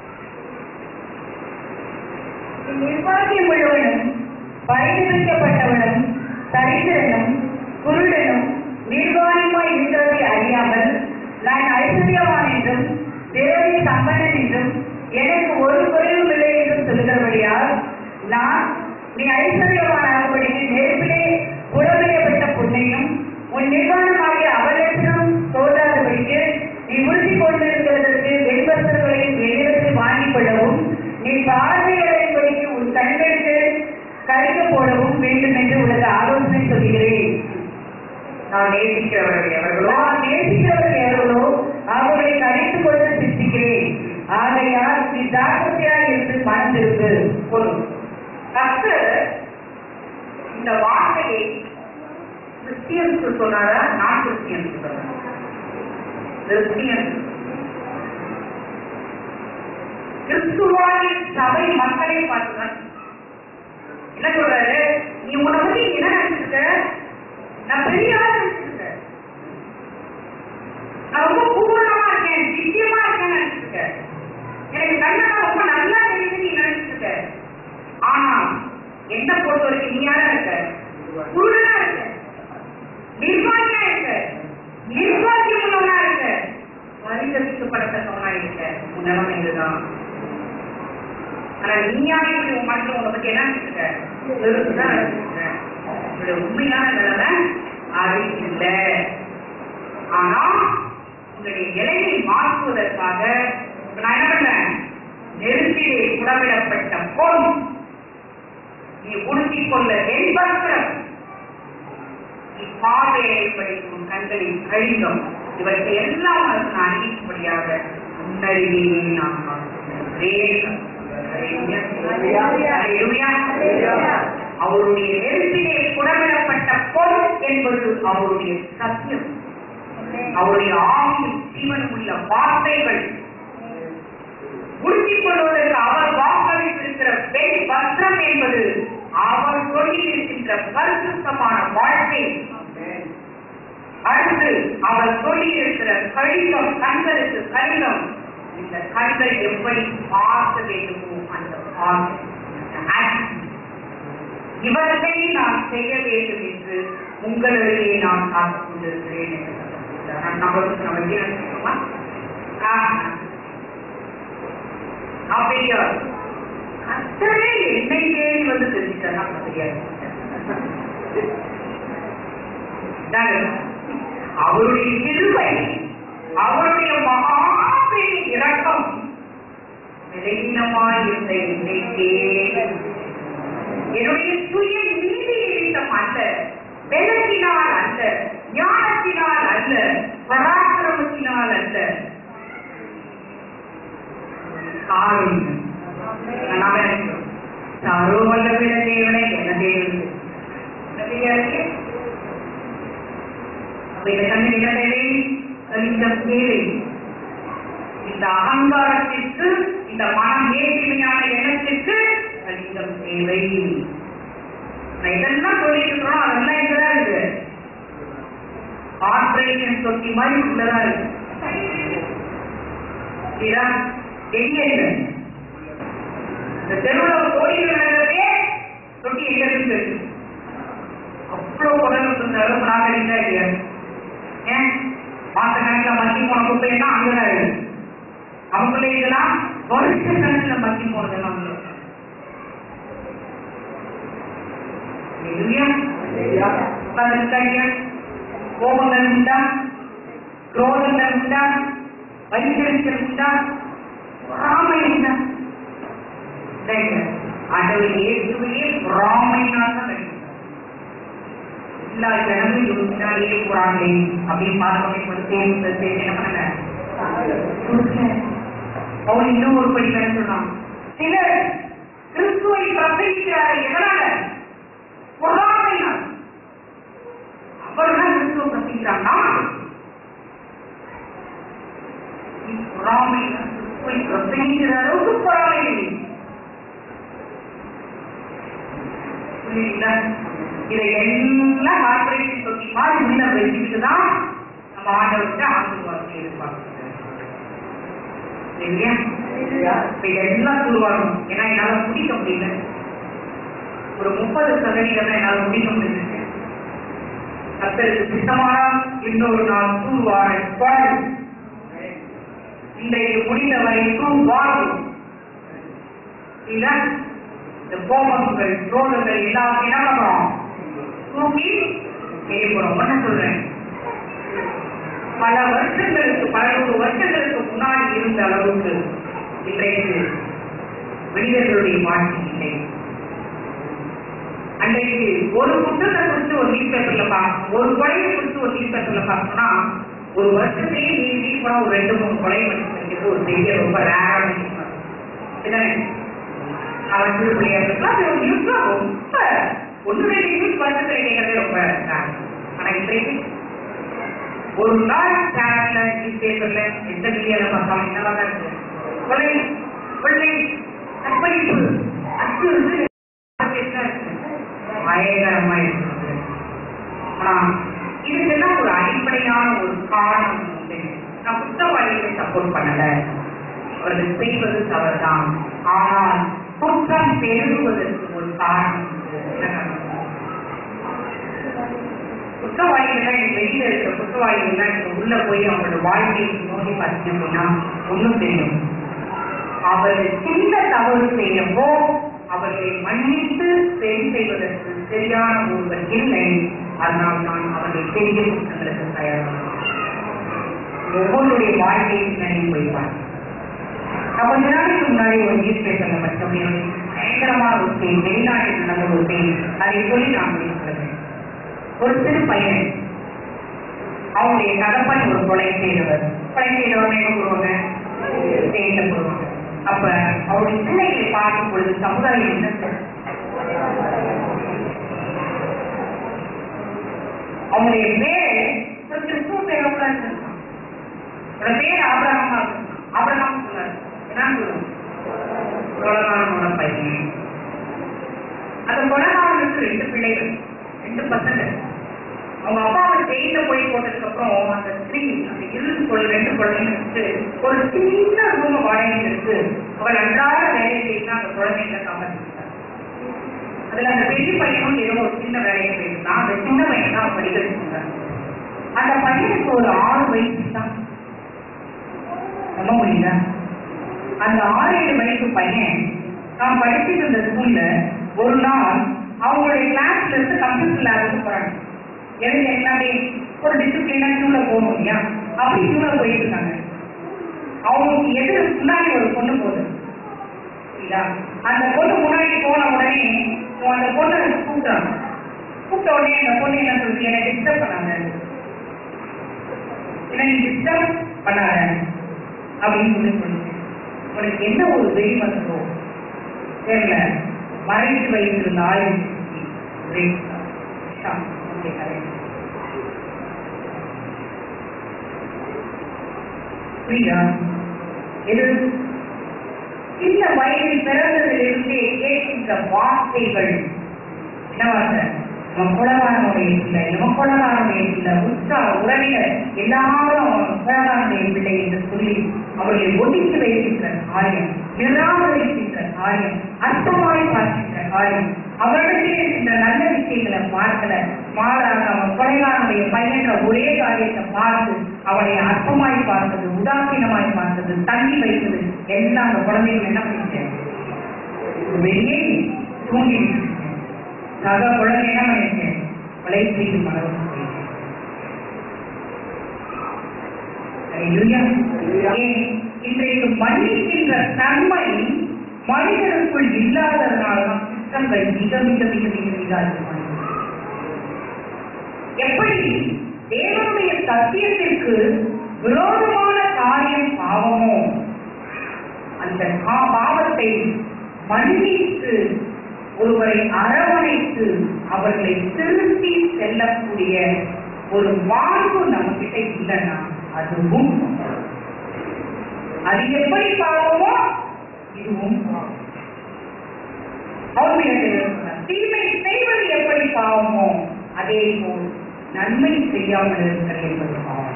Speaker 4: நிர்வாகி முழுவதும் பரிந்துரைக்கப்பட்டவனும் தரித்திரனும் குருடனும் நிர்வாணமாய் இருக்கிறதை அறியாமல் நான் ஐஸ்வர்யவான் என்றும் தேவனை சம்பந்தன் என்றும் எனக்கு ஒரு குறைவும் இல்லை என்றும் சொல்லுகிறபடியால் நான் நீ ஐஸ்வர்யவான் ஆகும்படிக்கு நெருப்பிலே புறவையப்பட்ட புண்ணையும் உன் நிர்வாணமாகிய அவலட்சணம் தோன்றாதபடிக்கு நீ உறுதி கொண்டிருக்கிறதற்கு வெண்பஸ்தர்களையும் வெளியிடத்தில் வாங்கிக் கொள்ளவும் நீ பார்வையடையும்படிக்கு உன் கண்களுக்கு கழிக்க போடவும் வேண்டும் என்று உனக்கு ஆலோசனை சொல்கிறேன்
Speaker 2: நான் நேசிக்கிறவர்கள் எவர்களோ
Speaker 4: நான் நேசிக்கிறவர்கள் எவர்களோ அவர்களை கடித்துக் கொண்டு சிந்திக்கிறேன் ஆகையால் நீ ஜாக்கிரதையாய் இருந்து மனம் திரும்பு
Speaker 2: பொருள் கர்த்தர் இந்த வார்த்தையை கிறிஸ்டியன்ஸ் சொன்னாரா நான் கிறிஸ்டியன்ஸ் சொன்னாரா கிறிஸ்டியன் கிறிஸ்துவாகிய சபை மக்களை பார்த்துதான் என்ன சொல்றாரு நீ உன்னை பத்தி என்ன நினைச்சிருக்க நான் பெரிய ஆளா நினைச்சிருக்க நான் ரொம்ப பூர்ணமா இருக்கேன் நிச்சயமா இருக்கேன்னு நினைச்சிருக்க எனக்கு கண்ணா ரொம்ப நல்லா தெரியுது நீ நினைச்சிருக்க ஆனா என்ன பொறுத்த வரைக்கும் நீ யாரா இருக்க குருடனா இருக்க நிர்வாகியா இருக்க நிர்வாகியம் உள்ளவனா இருக்க பரிதவிக்கப்படத்தக்கவனா இருக்க உன் நிலைமை இதுதான் ஆனா நீயா இப்படி உன் மனசுல உன்னை பத்தி என்ன நினைச்சிருக்க வெறுப்புதான் நினைச்சிருக்க உன்னுடைய உண்மையான நிலைமை அது இல்லை ஆனா உங்களுடைய நிலையை மாற்றுவதற்காக இப்ப நான் என்ன பண்ணேன் நெருப்பிலே புடமிடப்பட்ட பொன் நீ உடுத்திக் கொள்ள வெண்பத்திரம் நீ பார்வையை படிக்கும் கண்களின் கழிதம் இவற்றை எல்லாம் உனக்கு நான் அறிவிக்கும்படியாக முன்னறிவே நான் பார்க்கிறேன். Hallelujah. Hallelujah. அவருடைய நெருப்பிலே புடமிடப்பட்ட பொன் என்பது அவருடைய சத்தியம் அவருடைய ஆவியும் ஜீவன் உள்ள வார்த்தைகள் உறுதிக் கொள்வதற்கு அவர் வாக்களித்திருக்கிற பெண் பத்திரம் என்பது அவர் சொல்லியிருக்கின்ற பரிசுத்தமான வாழ்க்கை அடுத்து அவர் சொல்லியிருக்கிற கடிதம் கண்களுக்கு கடிதம் இந்த கண்கள் எப்படி பார்க்க வேண்டுமோ அந்த பார்வை அந்த action. இவற்றை நான் செய்ய வேண்டும் என்று உங்களிடையே நான் காத்துக் கொண்டிருக்கிறேன் என்று சொல்கிறார். நம்மளுக்கு நம்ம என்ன நினைக்கிறோமா? ஆஹ். அப்படியா கத்தரே என்னை தேடி வந்து தெரிஞ்சுட்டார் நமக்கு தெரியாது இதாங்க. அவருடைய கிருபை அவருடைய மகா பெரிய இரக்கம் நிறைந்தமாய் இருந்த என்னை தேடி என்னுடைய சுய நீதி நிமித்தம் அல்ல வெள்ளத்தினால் அல்ல ஞானத்தினால் அல்ல பராக்கிரமத்தினால் அல்ல காரணம் நாம நினைக்கிறோம் சாரோ வல்லவிட தேவனை என்ன தேவை என்ன தெரியாது அப்ப இந்த கண்ணு என்ன தேவை கணிதம் தேவை இந்த அகங்காரத்திற்கு இந்த மனம் ஏற்றுமையான எண்ணத்திற்கு கணிதம் தேவை நான் இதெல்லாம் சொல்லிட்டு இருக்கிறோம் அதெல்லாம் இங்கதான் இருக்கு ஆபரேஷன் தொட்டி மாதிரி உள்ளதான் இருக்கு சரியா? வெளியே இல்லை இந்த தெருவுல ஒரு கோடிகள் நடந்ததே தொட்டி எங்க இருக்கு தெரியும் அவ்வளவு உடம்பு இந்த அளவுக்கு நாகரிகா இல்லையா ஏன் மாச கணக்கில் மத்தி போன குப்பையெல்லாம் அங்கதான் இருக்கு அவங்களே இதெல்லாம் வருஷ கணக்கில் மத்தி போனதெல்லாம் உண்டு. இல்லையா? உட்கார்ந்திருக்காங்க. கோபங்கள் உண்டா குரோதங்கள் உண்டா வைத்திருத்தல் உண்டா பொறாமை உண்டா இல்லைங்க. ஆண்டவர் இயேசுவையே பொறாமையினால் தான் கிடைக்கும் எல்லா ஜனமும் இவங்க முன்னாடியே போறாங்களே அப்படின்னு பார்க்க ஒரு தேர்வு தேர்வு என்ன பண்ணல கொடுக்கல. அவன் இன்னும் ஒரு படி வேணும் சொன்னான் சிலர் கிறிஸ்துவை பிரசங்கிக்கிறார்கள் எதனால பொறாமையினால் அவர்தான் கிறிஸ்துவ பிரசங்கிக்கிறாங்களா நீ பொறாமையினால் கிறிஸ்துவை பிரசங்கிக்கிற அளவுக்கு பொறாமை இல்லை புரியுதுங்களா? இதை எல்லாம் கார்பரேஷன் தொட்டி மாதிரி உள்ள வச்சுக்கிட்டு தான் நம்ம ஆண்டவர்கிட்ட ஆசீர்வாதத்தை எதிர்பார்க்கிறோம் இல்லையா? இப்ப இதெல்லாம் சொல்லுவாங்க ஏன்னா என்னால முடிக்க முடியல ஒரு முப்பது சதவீதம் தான் என்னால முடிக்க முடியல கத்தருக்கு சித்தமானா இன்னொரு நாள் தூர்வாரை பாடும் இன்றைக்கு முடிந்தவரை தூர்வாரும் இல்ல இந்த கோபங்கள் குரோதங்கள் எல்லாத்தையும் என்ன பண்றோம் தூக்கி எரிபுறோம் என்ன சொல்றேன் பல வருஷங்களுக்கு பல நூறு வருஷங்களுக்கு முன்னாடி இருந்த அளவுக்கு இன்றைக்கு மனிதர்களுடைய வாழ்க்கை இல்லை அன்றைக்கு ஒரு குற்றத்தை குறித்து ஒரு நியூஸ் பேப்பர்ல பார்க்கணும் ஒரு கொலையை குறித்து ஒரு நியூஸ் பேப்பர்ல பார்க்கணும்னா ஒரு வருஷத்துலயே மீறி கூட ஒரு ரெண்டு மூணு கொலை பண்ணி வைக்கிறது ஒரு பெரிய ரொம்ப ரேரான நியூஸ் அவன் சிறு பிள்ளையா இருக்கலாம் அது ஒரு நியூஸ்ல ரொம்ப ஒன்று ரெண்டு நியூஸ் வருஷத்துல கேட்கறதே ரொம்ப rare. ஆனா இன்றைக்கு ஒரு நாள் சேனல்ல நியூஸ் பேப்பர்ல எந்த மீடியால பார்த்தாலும் என்னவா தான் இருக்கு கொலை கொள்ளை அர்ப்பணிப்பு அச்சுறுத்து பயங்கரமா இருக்குது ஆனா இதுக்கெல்லாம் ஒரு அடிப்படையான ஒரு காரணம் உண்டு நான் குற்றவாளிகளை சப்போர்ட் பண்ணல அவர்கள் செய்வது தவறுதான் ஆனால் குற்றம் பெருகுவதற்கு ஒரு காரணம் உண்டு. என்ன காரணம்? குற்றவாளிகள் எங்க வெளியில இருக்கிற குற்றவாளிகள் இங்க உள்ள போய் அவங்களோட வாழ்க்கையை நோக்கி பார்த்தீங்க அப்படின்னா ஒண்ணும் தெரியும் அவர்கள் சின்ன தவறு செய்யவோ அவர்களை மன்னித்து சரி செய்வதற்கு சரியான ஒருவர் இல்லை அதனால் தான் அவர்கள் பெரிய குற்றங்களுக்கு தயாராக ஒவ்வொருடைய வாழ்க்கையை பின்னாடி போய் பாருங்க நான் கொஞ்ச நாளைக்கு முன்னாடி ஒரு நியூஸ் பேப்பர்ல மட்டும் பயங்கரமான ஒரு செய்தி வெளிநாட்டில் நடந்த ஒரு செய்தி அதை சொல்லி நான் முடிக்கிறேன் ஒரு சிறு பையன் அவங்களுடைய தகப்பன் ஒரு கொலை செய்தவர் கொலை செய்தவர் என்ன போடுவாங்க ஜெயில போடுவாங்க அப்ப அவருடைய பிள்ளைகளை பார்க்கும் பொழுது சமுதாயம் என்ன சொல்லும்? அவங்களுடைய பேரு ஒரு கிறிஸ்துவ பேரவங்களா இருந்திருக்கும் அவரோட பேர் ஆபிரகமா இருக்கும் ஆபிரகாம் சொன்னார் என்ன சொல்லுவோம் கொலகாரனோட பையன் அந்த கொலகாரனுக்கு ரெண்டு பிள்ளைகள் ரெண்டு பசங்க அவங்க அப்பாவை ஜெயில போய் போட்டதுக்கு அப்புறம் அந்த ஸ்திரீ அந்த இரு கொள் ரெண்டு குழந்தைங்களுக்கு ஒரு சின்ன ரூம வாடகை எடுத்து அவள் அன்றாட வேலை செய்து அந்த குழந்தைகளை காப்பாற்றிட்டார் அதுல அந்த பெரிய பையனும் ஏதோ ஒரு சின்ன வேலையை செய்யலாம் அந்த சின்ன பையன் தான் படிக்க வச்சிருந்தார் அந்த பையனுக்கு ஒரு ஆறு வயசு தான் நம்ப முடியல அந்த ஆறு ஏழு வயசு பையன் நான் படிச்சுட்டு இருந்த ஸ்கூல்ல ஒரு நாள் அவங்களுடைய கிளாஸ்ல இருந்து கம்ப்யூட்டர் லேபுக்கு போறாங்க எனக்கு எல்லாமே ஒரு டிசிப்ளினா கியூல போகணும் இல்லையா அப்படி கியூல போயிட்டு இருக்காங்க அவங்களுக்கு எதிர் முன்னாடி ஒரு பொண்ணு போகுது சரிங்களா அந்த பொண்ணு முன்னாடி போன உடனே இவன் அந்த பொண்ணை கூப்பிட்டாங்க கூப்பிட்ட உடனே அந்த பொண்ணு என்ன சொல்லுது என்னை டிஸ்டர்ப் பண்ணாங்க என்ன நீ டிஸ்டர்ப் பண்ணாத அப்படின்னு சொல்லி சொல்லுங்க உனக்கு என்ன ஒரு வெறி வந்ததோ தெரியல மறைத்து வைத்திருந்த ஆயுள் புரியுதா எது சின்ன வயதில் பிறந்ததிலிருந்தே கேட்கின்ற வார்த்தைகள் என்ன வார்த்தை இவன் குலகாரனுடைய பிள்ளை இவன் குலகாரனுடைய பிள்ளை உற்சா உறவினர் எல்லாரும் அவன் குலகாரனுடைய பிள்ளை என்று சொல்லி அவர்களை ஒதுக்கி வைக்கின்ற காரியம் நிராகரிக்கின்ற காரியம் அர்த்தமாய் பார்க்கின்ற காரியம் அவர்களிடத்தில் இருக்கின்ற நல்ல விஷயங்களை பார்க்கல மாறாக அவன் கொலைகாரனுடைய பையன்ற ஒரே காரியத்தை பார்த்து அவனை அற்பமாய் பார்த்தது உதாசீனமாய் பார்த்தது தள்ளி வைத்தது எல்லாம் அந்த குழந்தைகள் என்ன பண்ணிட்டேன் வெளியே தூங்கி சக குழந்தை என்ன பண்ணிட்டேன் கொலை செய்து மரணம் செய்தேன். அல்லேலூயா. ஏன் இன்றைக்கு மன்னிக்கின்ற தன்மை மனிதனுக்குள் இல்லாததனால்தான் குற்றங்கள் மிக மிக மிக மிக மிக அதிகமாக எப்படி தேவனுடைய சத்தியத்திற்கு விரோதமான காரியம் பாவமோ அந்த பா- பாவத்தை மன்னித்து ஒருவரை அரவணைத்து அவர்களை திருத்தி செல்லக்கூடிய ஒரு வாழ்வு நம்ம கிட்ட இல்லைன்னா அதுவும் பாவம். அது எப்படி பாவமோ இதுவும் பாவம். பவுல் தீமை செய்வது எப்படி பாவமோ அதே போல் நன்மை செய்யாமல் இருக்கிறது என்பது பாவம்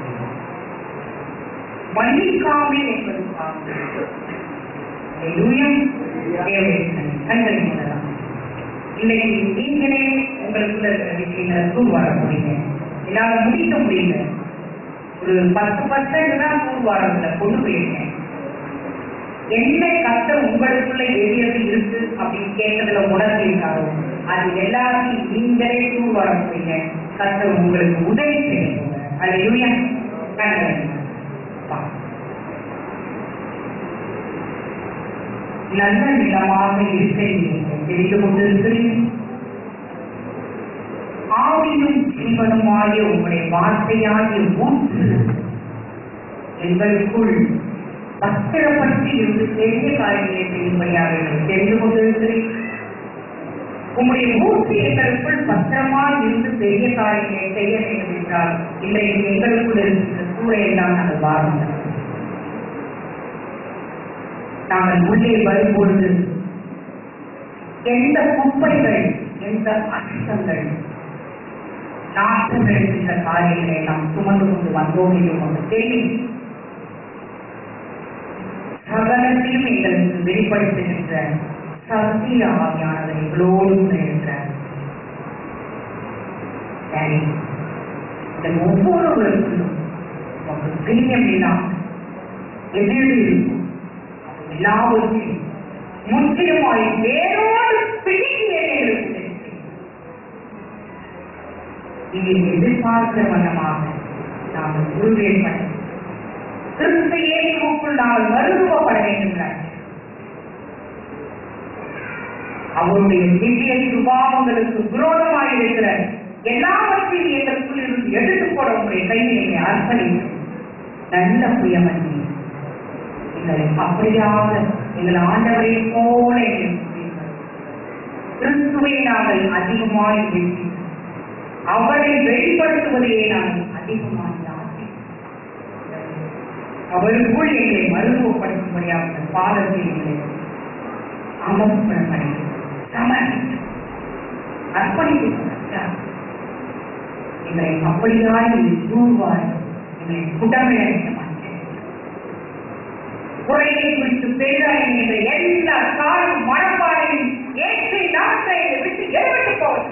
Speaker 2: மன்னிக்காமல் என்பது பாவம் ஹalleluya. தேவனே, கண்களை மூடலாம். இன்னைக்கு நீங்களே உங்களுக்குள்ள இருக்கிற விஷயங்களை தூர் வார முடியல என்னால முடிக்க முடியல ஒரு பத்து பர்சன்ட் தான் தூர் வாரத்துல கொண்டு போயிருக்கேன் என்ன கஷ்டம் உங்களுக்குள்ள எதிரது இருக்கு அப்படின்னு கேட்டதுல உணர்ந்திருக்காரோ அது எல்லாத்தையும் நீங்களே தூர் வர போறீங்க கஷ்டம் உங்களுக்கு உதவி செய்யும் அது யூனியா நல்ல நிலமாக இருக்க நீங்கள் தெரிந்து கொண்டிருக்கிறீர்கள் ஆவியும் ஜீவனுமாகிய உங்களுடைய வார்த்தையாகிய ஊற்று எங்களுக்குள் பத்திரப்படுத்தி இருந்து பெரிய காரியங்களை செய்யும்படியாக எங்களுக்கு தெரிந்து கொண்டிருக்கிறேன் உங்களுடைய மூர்த்தி எங்களுக்குள் பத்திரமா இருந்து பெரிய காரியங்களை செய்ய வேண்டும் என்றால் இன்றைக்கு எங்களுக்குள் இருக்கிற சூழலெல்லாம் நாங்கள் வாருங்கள் நாங்கள் உள்ளே வரும்பொழுது எந்த குப்பைகள் எந்த அச்சங்கள் நாட்டங்கள் என்ற காரியங்களை நாம் சுமந்து கொண்டு வந்தோம் என்று உங்களுக்கு தெரியும் சகலத்தையும் எங்களுக்கு வெளிப்படுத்துகின்ற சத்திய ஆவியானவர் எங்களோடு கூட இருக்கிறார் சரி இந்த ஒவ்வொருவருக்கும் உங்களுக்கு பிரியம் இல்லாமல் எதிர்வு இருக்கும் எல்லாவற்றையும் முற்றிலுமாய் வேரோடு பிடிக்க எங்களுக்கு தெரியும். இதை எதிர்பார்க்கிற வண்ணமாக நாங்கள் உருவேற்பட கிறிஸ்து இயேசுக்குள் நாங்கள் மருத்துவப்பட வேண்டும் அவருடைய திவ்ய சுபாவங்களுக்கு விரோதமாக இருக்கிற எல்லாவற்றையும் எங்களுக்குள் இருந்து எடுத்துக் போட உங்களுடைய கையை அர்ப்பணிக்கும் நல்ல புயமன் எங்களை அப்படியாக எங்கள் ஆண்டவரை போல எங்களுக்கு புரியுங்கள். கிறிஸ்துவை நாங்கள் அதிகமாய் வெற்றி அவரை வெளிப்படுத்துவதையே நாங்கள் அதிகமாய் ஆசை. அவருக்குள் எங்களை மருத்துவப்படுத்தும்படியாக இந்த பாதத்தை எங்களை அமர்ப்பணம் சமர்ப்பித்து அர்ப்பணித்து கொடுத்தார். எங்களை அப்படியாய் தூவாய் எங்களை குடமிழக்க மாட்டேன் குறையை குறித்து பெரிதாய் என்ற எல்லா காலம் மனப்பாடையும் ஏற்றி நாட்டை எங்களை விட்டு எழுவிட்டு போவது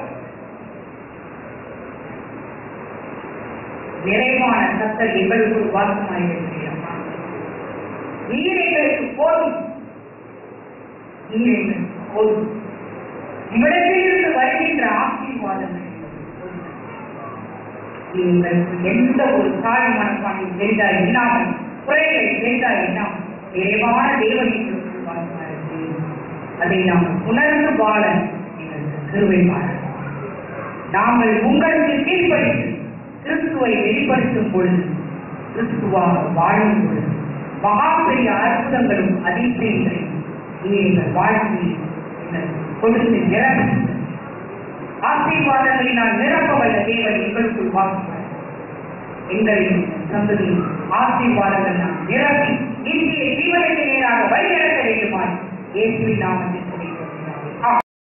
Speaker 2: நிறைவான கத்தர் எங்களுக்கு ஒரு வாசமாய் இருக்கிறார் நீர் எங்களுக்கு போதும் நீர் எங்களுக்கு போதும் உம்மிடத்திலிருந்து வருகின்ற ஆசீர்வாதங்கள் எங்களுக்கு எந்த ஒரு தாய் மனப்பான்மையும் பெரிதா இல்லாமல் குறைகளை பெரிதா இல்லாமல் நிறைவான தேவனுக்கு அதை நாம் உணர்ந்து வாழ எங்களுக்கு கிருபை பாருங்கள் நாங்கள் உங்களுக்கு கீழ்ப்படித்து கிறிஸ்துவை வெளிப்படுத்தும் பொழுது கிறிஸ்துவாக வாழும் பொழுது மகா பெரிய அற்புதங்களும் அதிசயங்களையும் நீங்கள் வாழ்க்கையில் எங்களுக்கு கொடுத்து நிரப்பி ஆசீர்வாதங்களை நான் நிரப்ப வல்ல தேவன் எங்களுக்குள் வாக்குவார் எங்களின் சந்ததியில் ஆசீர்வாதங்கள் நாம் நிரப்பி இந்திய ஜீவனத்தை நேராக வழிநடத்த வேண்டுமாய் இயேசுவின் நாமத்தில்